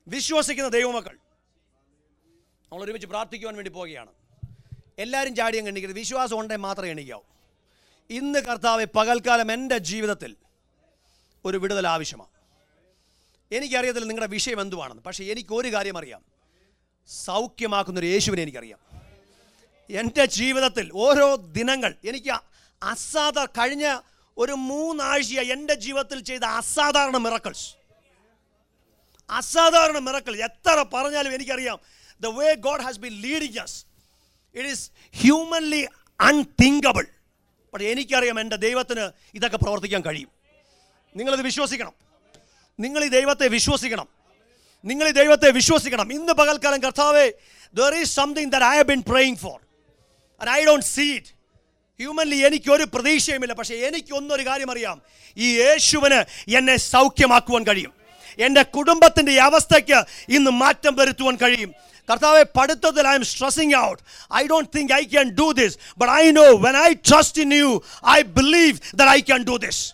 വിശ്വസിക്കുന്ന ദൈവമക്കൾ നമ്മൾ ഒരുമിച്ച് പ്രാർത്ഥിക്കുവാൻ വേണ്ടി പോവുകയാണ് എല്ലാവരും ചാടിയും എണ്ണിക്കരുത് വിശ്വാസം ഉണ്ടെങ്കിൽ മാത്രമേ എണ്ണിക്കാവൂ ഇന്ന് കർത്താവ് പകൽക്കാലം എൻ്റെ ജീവിതത്തിൽ ഒരു വിടുതൽ ആവശ്യമാണ് എനിക്കറിയത്തില്ല നിങ്ങളുടെ വിഷയം എന്തുവാണെന്ന് പക്ഷേ എനിക്ക് ഒരു കാര്യം അറിയാം സൗഖ്യമാക്കുന്ന ഒരു യേശുവിനെ എനിക്കറിയാം എൻ്റെ ജീവിതത്തിൽ ഓരോ ദിനങ്ങൾ എനിക്ക് അസാധാ കഴിഞ്ഞ ഒരു മൂന്നാഴ്ച എൻ്റെ ജീവിതത്തിൽ ചെയ്ത അസാധാരണ മിറക്കിൾസ് അസാധാരണ മിറക്കിൾ എത്ര പറഞ്ഞാലും എനിക്കറിയാം the way God has been leading us it is humanly unthinkable പക്ഷേ എനിക്കറിയാം എൻ്റെ ദൈവത്തിന് ഇതൊക്കെ പ്രവർത്തിക്കാൻ കഴിയും നിങ്ങളിത് വിശ്വസിക്കണം നിങ്ങൾ ഈ ദൈവത്തെ വിശ്വസിക്കണം നിങ്ങൾ ഈ ദൈവത്തെ വിശ്വസിക്കണം ഇന്ന് പകൽക്കാലം കർത്താവേ there is something that I have been praying for and I don't see it humanly എനിക്കൊരു പ്രതീക്ഷയുമില്ല പക്ഷേ എനിക്കൊന്നൊരു കാര്യം അറിയാം ഈ യേശുവിന് എന്നെ സൗഖ്യമാക്കുവാൻ കഴിയും എൻ്റെ കുടുംബത്തിൻ്റെ ഈ അവസ്ഥയ്ക്ക് ഇന്ന് മാറ്റം വരുത്തുവാൻ കഴിയും കർത്താവെ പഠിത്തത്തിൽ I'm stressing out I don't think I can do this but I know when I trust in you I believe that I can do this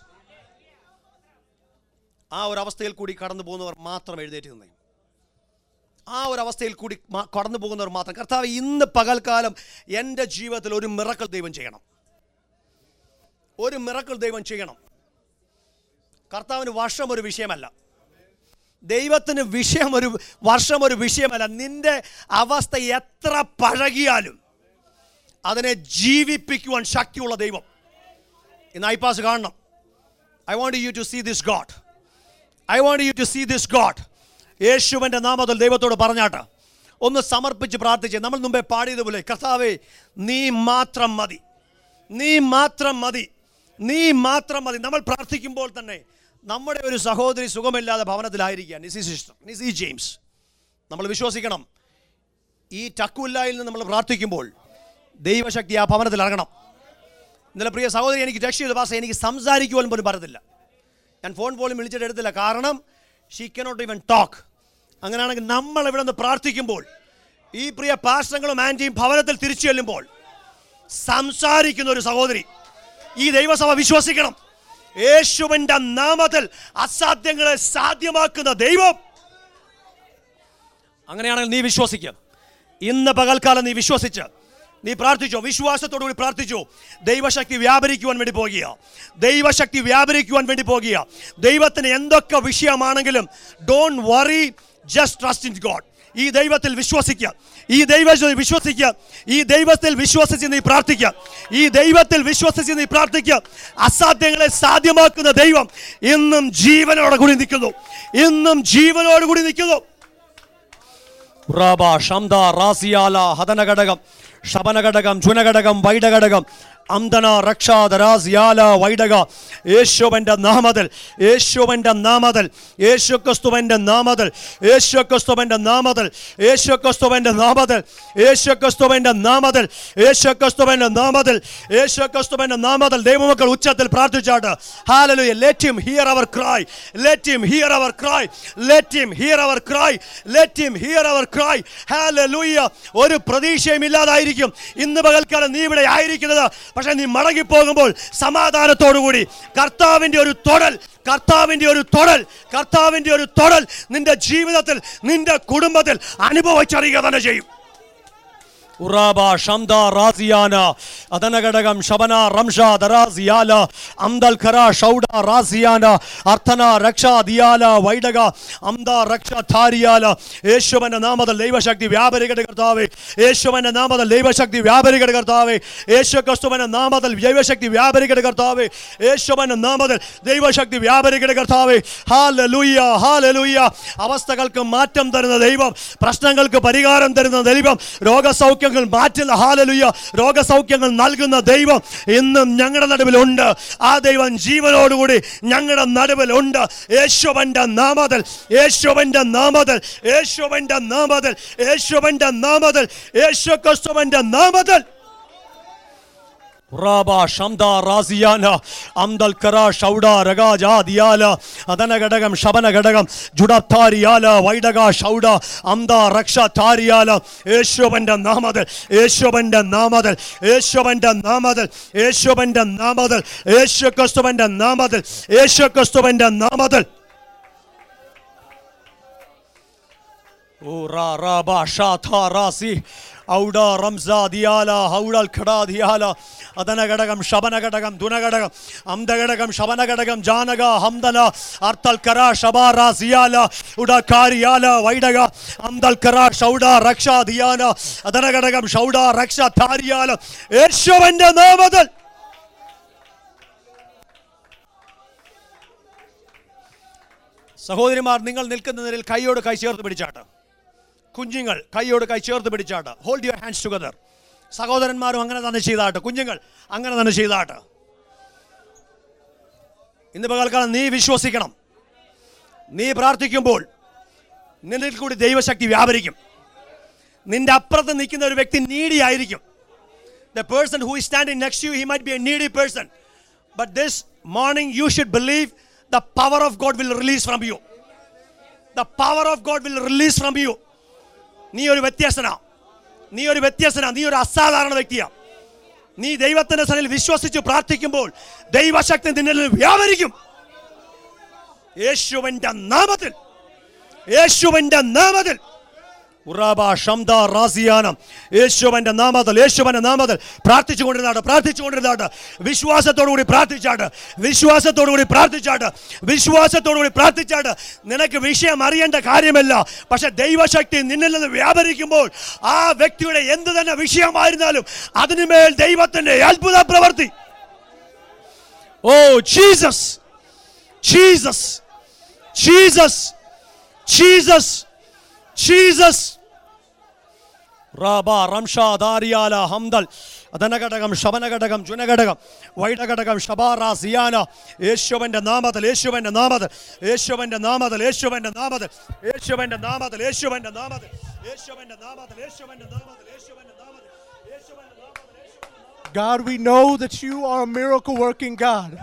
ആ ഒരു അവസ്ഥയിൽ കൂടി കടന്നു പോകുന്നവർ മാത്രം എഴുന്നേറ്റ് നിന്നേ ആ ഒരു അവസ്ഥയിൽ കൂടി മ- കടന്നു പോകുന്നവർ മാത്രം കർത്താവ് ഇന്ന് പകൽക്കാലം എൻ്റെ ജീവിതത്തിൽ ഒരു മിറക്കൾ ദൈവം ചെയ്യണം ഒരു മിറക്കൾ ദൈവം ചെയ്യണം കർത്താവിന് വർഷം ഒരു വിഷയമല്ല ദൈവത്തിന് വിഷയം ഒരു വർഷം ഒരു വിഷയമല്ല നിന്റെ അവസ്ഥ എത്ര പഴകിയാലും അതിനെ ജീവിപ്പിക്കുവാൻ ശക്തിയുള്ള ദൈവം ഇന്ന് ഐപാസ് കാണണം I want you to see this God I want you to see this God യേശുവിൻ്റെ നാമത്തിൽ ദൈവത്തോട് പറഞ്ഞാട്ട് ഒന്ന് സമർപ്പിച്ച് പ്രാർത്ഥിച്ച് നമ്മൾ മുമ്പേ പാടിയതുപോലെ കർത്താവേ നീ മാത്രം മതി നീ മാത്രം മതി നീ മാത്രം മതി നമ്മൾ പ്രാർത്ഥിക്കുമ്പോൾ തന്നെ നമ്മുടെ ഒരു സഹോദരി സുഖമില്ലാതെ ഭവനത്തിലായിരിക്കുക നിസി സിസ്റ്റർ നിസി ജെയിംസ് നമ്മൾ വിശ്വസിക്കണം ഈ ടക്കുല്ലായിൽ നിന്ന് നമ്മൾ പ്രാർത്ഥിക്കുമ്പോൾ ദൈവശക്തി ആ ഭവനത്തിൽ ഇറങ്ങണം ഇന്നലെ പ്രിയ സഹോദരി എനിക്ക് ടെക്സ്റ്റ് ചെയ്ത ഭാഷ എനിക്ക് സംസാരിക്കുവാൻ പോലും പറ്റത്തില്ല ഞാൻ ഫോൺ പോലും വിളിച്ചിട്ട് എടുത്തില്ല കാരണം ഷീ കനോട്ട് ഈവൻ ടോക്ക് അങ്ങനെയാണെങ്കിൽ നമ്മൾ ഇവിടെ നിന്ന് പ്രാർത്ഥിക്കുമ്പോൾ ഈ പ്രിയ പാർശ്വങ്ങളും ആൻറ്റിയും ഭവനത്തിൽ തിരിച്ചു ചെല്ലുമ്പോൾ സംസാരിക്കുന്ന ഒരു സഹോദരി ഈ ദൈവസഭ വിശ്വസിക്കണം യേശുവിൻ്റെ നാമത്തിൽ അസാധ്യങ്ങളെ സാധ്യമാക്കുന്ന ദൈവം അങ്ങനെയാണെങ്കിൽ നീ വിശ്വസിക്കുക ഇന്ന് പകൽക്കാലം നീ വിശ്വസിച്ച് നീ പ്രാർത്ഥിച്ചോ വിശ്വാസത്തോടുകൂടി പ്രാർത്ഥിച്ചോ ദൈവശക്തി വ്യാപരിക്കുവാൻ വേണ്ടി പോകുക ദൈവശക്തി വ്യാപരിക്കുവാൻ വേണ്ടി പോകുക ദൈവത്തിന് എന്തൊക്കെ വിഷയമാണെങ്കിലും don't worry just trust in God ഈ ദൈവത്തിൽ വിശ്വസിക്കുക ഈ ദൈവത്തിൽ വിശ്വസിക്കുക ഈ ദൈവത്തിൽ വിശ്വസിച്ച് നീ പ്രാർത്ഥിക്കുക ഈ ദൈവത്തിൽ വിശ്വസിച്ച് നീ പ്രാർത്ഥിക്കുക അസാധ്യങ്ങളെ സാധ്യമാക്കുന്ന ദൈവം ഇന്നും ജീവനോടെ കൂടി നിൽക്കുന്നു ഇന്നും ജീവനോട് കൂടി നിൽക്കുന്നു റാബ ഷംദ റാസിയാല ഹതനഘടകം ശബനഘടകം ജുനഘടകം വൈഡഘടകം അന്തന രക്ഷാധരാസിയാല വൈഡക യേശുവൻ്റെ നാമത്തിൽ യേശുവൻ്റെ നാമത്തിൽ യേശു ക്രിസ്തുവൻ്റെ നാമത്തിൽ യേശു ക്രിസ്തുവൻ്റെ നാമത്തിൽ യേശു ക്രിസ്തുവൻ്റെ നാമത്തിൽ യേശു ക്രിസ്തുവൻ്റെ നാമത്തിൽ യേശു ക്രിസ്തുവൻ്റെ നാമത്തിൽ യേശു ക്രിസ്തുവൻ്റെ നാമത്തിൽ ദൈവമക്കൾ ഉച്ചത്തിൽ പ്രാർത്ഥിച്ചാട്ട് hallelujah let him hear our cry let him hear our cry let him hear our cry let him hear our cry hallelujah ഒരു പ്രതീക്ഷയും ഇല്ലാതായിരിക്കും ഇന്ന് പകൽക്കാലം നീ ഇവിടെ ആയിരിക്കുന്നത് പക്ഷെ നീ മടങ്ങി പോകുമ്പോൾ സമാധാനത്തോടുകൂടി കർത്താവിൻ്റെ ഒരു തൊടൽ കർത്താവിൻ്റെ ഒരു തൊടൽ കർത്താവിൻ്റെ ഒരു തൊടൽ നിന്റെ ജീവിതത്തിൽ നിന്റെ കുടുംബത്തിൽ അനുഭവിച്ചറിയുക തന്നെ ചെയ്യും ഉറാബ ഷംദ റാസിയാന അതനഘടകം ശബന റംഷ ദറാസിയാല അംദൽ ഖറ ഷൗഡ റാസിയാന അർത്ഥന രക്ഷ ദിയാല വൈഡക അംദ രക്ഷ ധാരിയാല യേശുവന്റെ നാമത്തിൽ ദൈവശക്തി വ്യാപരികയുടെ കർത്താവേ യേശുവന്റെ നാമത്തിൽ ദൈവശക്തി വ്യാപരികയുടെ കർത്താവേ യേശു ക്രിസ്തുവിന്റെ നാമത്തിൽ ദൈവശക്തി വ്യാപരികയുടെ കർത്താവേ യേശുവന്റെ നാമത്തിൽ ദൈവശക്തി വ്യാപരികയുടെ കർത്താവേ ഹാലലൂയ ഹാലലൂയ അവസ്ഥകൾക്ക് മാറ്റം തരുന്ന ദൈവം പ്രശ്നങ്ങൾക്ക് പരിഹാരം തരുന്ന ദൈവം രോഗസൗഖ്യങ്ങൾ മാറ്റുന്ന ഹാലലുയ രോഗസൗഖ്യങ്ങൾ നൽകുന്ന ദൈവം ഇന്നും ഞങ്ങളുടെ നടുവിലുണ്ട് ആ ദൈവം ജീവനോടുകൂടി ഞങ്ങളുടെ നടുവിലുണ്ട് യേശുവന്റെ നാമത്തിൽ യേശുവന്റെ നാമത്തിൽ യേശുവന്റെ നാമത്തിൽ യേശുവന്റെ നാമത്തിൽ യേശു ക്രിസ്തുവന്റെ നാമത്തിൽ റാബ ഷംദ റാസിയാന അംദൽ കറ ഷൗഡ രഗാജ ദിയാല അതന ഘടകം ശബന ഘടകം ജുഡത്താരിയാല വൈഡക ഷൗഡ അംദ രക്ഷ താരിയാല യേശുവന്റെ നാമത്തിൽ യേശുവന്റെ നാമത്തിൽ യേശുവന്റെ നാമത്തിൽ യേശുവന്റെ നാമത്തിൽ യേശു ക്രിസ്തുവന്റെ നാമത്തിൽ യേശു ക്രിസ്തുവന്റെ നാമത്തിൽ ഓ റാ റാ ബാ ഷാ ഥാ റാ സി ഔഡ റംസാ ദിയാല ഹൗഡൽ ഖടാ ദിയാല അദന ഘടകം ശബന ഘടകം ദുന ഘടകം അംദ ഘടകം ശബന ഘടകം ജാനക ഹംദല അർത്തൽ കര ഷബാ റാ സിയാല ഉഡ കാരിയാല വൈഡക അംദൽ കര ഷൗഡ രക്ഷ ദിയാന അദന ഘടകം ഷൗഡ രക്ഷ ധാരിയാല യേശുവന്റെ നാമത്തിൽ സഹോദരിമാർ നിങ്ങൾ നിൽക്കുന്ന നിലയിൽ കൈയോട് കൈ ചേർത്ത് പിടിച്ചാട്ട് കുഞ്ഞുങ്ങൾ കൈയോട് കൈ ചേർത്ത് പിടിച്ചാട്ട് ഹോൾഡ് യുവർ ഹാൻഡ്സ് ടുഗദർ സഹോദരന്മാരും അങ്ങനെ തന്നെ ചെയ്താട്ട് കുഞ്ഞുങ്ങൾ അങ്ങനെ തന്നെ ചെയ്താട്ട് ഇന്ന് പകൽക്കാലം നീ വിശ്വസിക്കണം നീ പ്രാർത്ഥിക്കുമ്പോൾ നിന്നിൽ കൂടി ദൈവശക്തി വ്യാപരിക്കും നിന്റെ അപ്പുറത്ത് നിൽക്കുന്ന ഒരു വ്യക്തി നീഡി ആയിരിക്കും the person who is standing next you he might be a needy person but this morning you should believe the power of God will release from you the power of God will release from you നീ ഒരു വ്യത്യസ്തനാ നീ ഒരു വ്യത്യസ്തനാ നീ ഒരു അസാധാരണ വ്യക്തിയാ നീ ദൈവത്തിന്റെ സനിൽ വിശ്വസിച്ച് പ്രാർത്ഥിക്കുമ്പോൾ ദൈവശക്തി നിന്നിൽ വ്യാപരിക്കും യേശുവിന്റെ നാമത്തിൽ യേശുവിന്റെ നാമത്തിൽ ഉറാബ ഷംദ റാസിയാനം യേശുവന്റെ നാമത്തിൽ യേശുവന്റെ നാമത്തിൽ പ്രാർത്ഥിച്ചുകൊണ്ടിരുന്നാട്ട് പ്രാർത്ഥിച്ചുകൊണ്ടിരുന്നാട്ട് വിശ്വാസത്തോടുകൂടി പ്രാർത്ഥിച്ചാട്ട് വിശ്വാസത്തോടുകൂടി പ്രാർത്ഥിച്ചാട്ട് വിശ്വാസത്തോടുകൂടി പ്രാർത്ഥിച്ചാട്ട് നിനക്ക് വിഷയം അറിയേണ്ട കാര്യമല്ല പക്ഷെ ദൈവശക്തി നിന്നിൽ നിന്ന് വ്യാപരിക്കുമ്പോൾ ആ വ്യക്തിയുടെ എന്ത് തന്നെ വിഷയമായിരുന്നാലും അതിനുമേൽ ദൈവത്തിന്റെ അത്ഭുത പ്രവർത്തി O Jesus Jesus Jesus Jesus Jesus റാബ റംഷ ദാരിയാല ഹംദൽ അധനഘടകം ശബനഘടകം ജുനഘടകം വൈഡഘടകം ഷബാറ സിയാന യേശുവന്റെ നാമത്തിൽ യേശുവന്റെ നാമത്തിൽ യേശുവന്റെ നാമത്തിൽ യേശുവന്റെ നാമത്തിൽ യേശുവന്റെ നാമത്തിൽ യേശുവന്റെ നാമത്തിൽ യേശുവന്റെ നാമത്തിൽ യേശുവന്റെ നാമത്തിൽ യേശുവന്റെ നാമത്തിൽ യേശുവന്റെ നാമത്തിൽ God, we know that you are a miracle working God.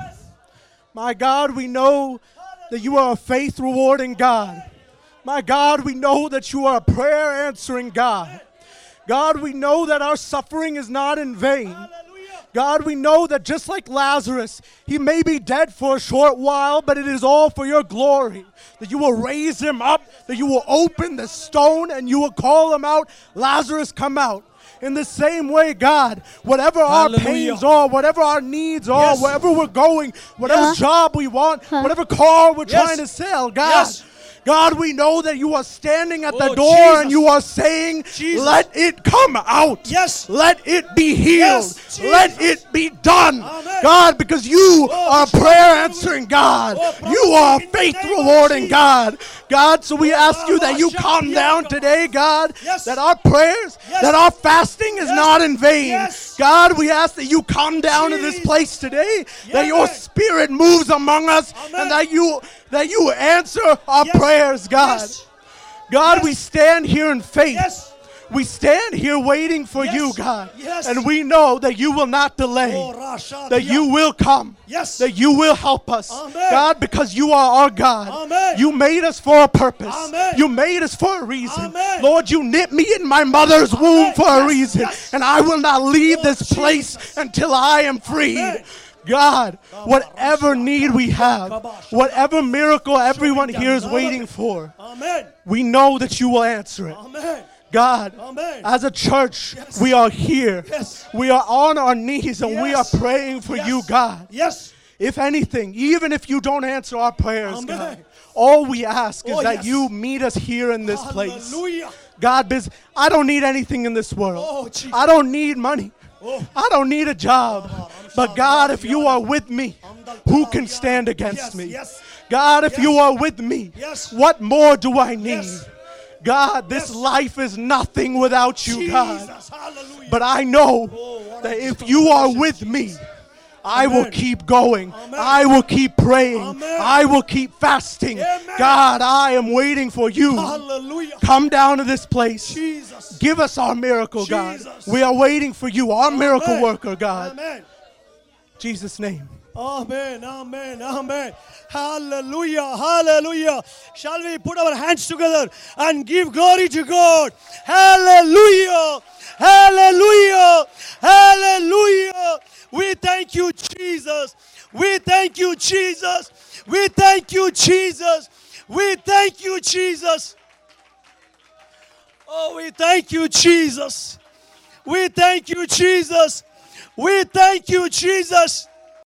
My God, we know that you are a faith rewarding God. My God, we know that you are a prayer answering God. God, we know that our suffering is not in vain. God, we know that just like Lazarus, he may be dead for a short while, but it is all for your glory. That you will raise him up, that you will open the stone and you will call him out, Lazarus, come out. In the same way, God, whatever our Hallelujah. pains are, whatever our needs are, Yes. wherever we're going, whatever Yeah. job we want, whatever car we're Yes. trying to sell, God. Yes. God, we know that you are standing at the Oh, door Jesus. and you are saying, Jesus. Let it come out. Yes. Let it be healed. Yes, Let Jesus. it be done. Amen. God, because you Oh, are Jesus. prayer answering God. Oh, you promise are in the faith name of rewarding Jesus. God. God, so we Oh, ask you that you Rabba come Shakya down Rabba. today, God, Yes. that our prayers, Yes. that our fasting is Yes. not in vain. Yes. God, we ask that you come down to this Jesus. place today, that your Yes. spirit moves among us, Amen. and that you that you answer our Yes. prayers, God. Yes. God, Yes. we stand here in faith. Yes. We stand here waiting for Yes. you, God. Yes. And we know that you will not delay. Oh, Rasha that Diya. you will come. Yes. That you will help us. Amen. God, because you are our God. Amen. You made us for a purpose. Amen. You made us for a reason. Amen. Lord, you knit me in my mother's womb for a Yes. reason. Yes. And I will not leave Oh, this place Jesus. until I am freed. Amen. God, whatever need we have, whatever miracle everyone here is waiting for, Amen. we know that you will answer it. Amen. God, Amen. as a church, Yes. we are here. Yes. We are on our knees and we are Yes. praying for you, Yes. God. Yes. If anything, even if you don't answer our prayers, Amen. God, all we ask is Oh, that yes. you meet us here in this place. Hallelujah. God, biz- I don't need anything in this world. Oh, Jesus. I don't need money. Oh. I don't need a job. But God, if you are with me, who can stand against Yes, me? yes. God, if Yes. you are with me, Yes. what more do I need? Yes. God, this Yes. life is nothing without you, God. Jesus. Hallelujah. But I know Oh, what that a if strong you are person, with Jesus. me, I will Amen. keep going. Amen. I will keep praying. Amen. I will keep fasting. Amen. God, I am waiting for you. Hallelujah. Come down to this place. Jesus. Give us our miracle, God. Jesus. We are waiting for you, our miracle Amen. worker, God. Amen. Jesus' name. Amen, amen, amen. Hallelujah, hallelujah. Shall we put our hands together and give glory to God? Hallelujah, hallelujah, hallelujah. We thank you, Jesus. We thank you, Jesus. We thank you, Jesus. We thank you, Jesus. Oh, we thank you, Jesus. We thank you, Jesus. We thank you, Jesus.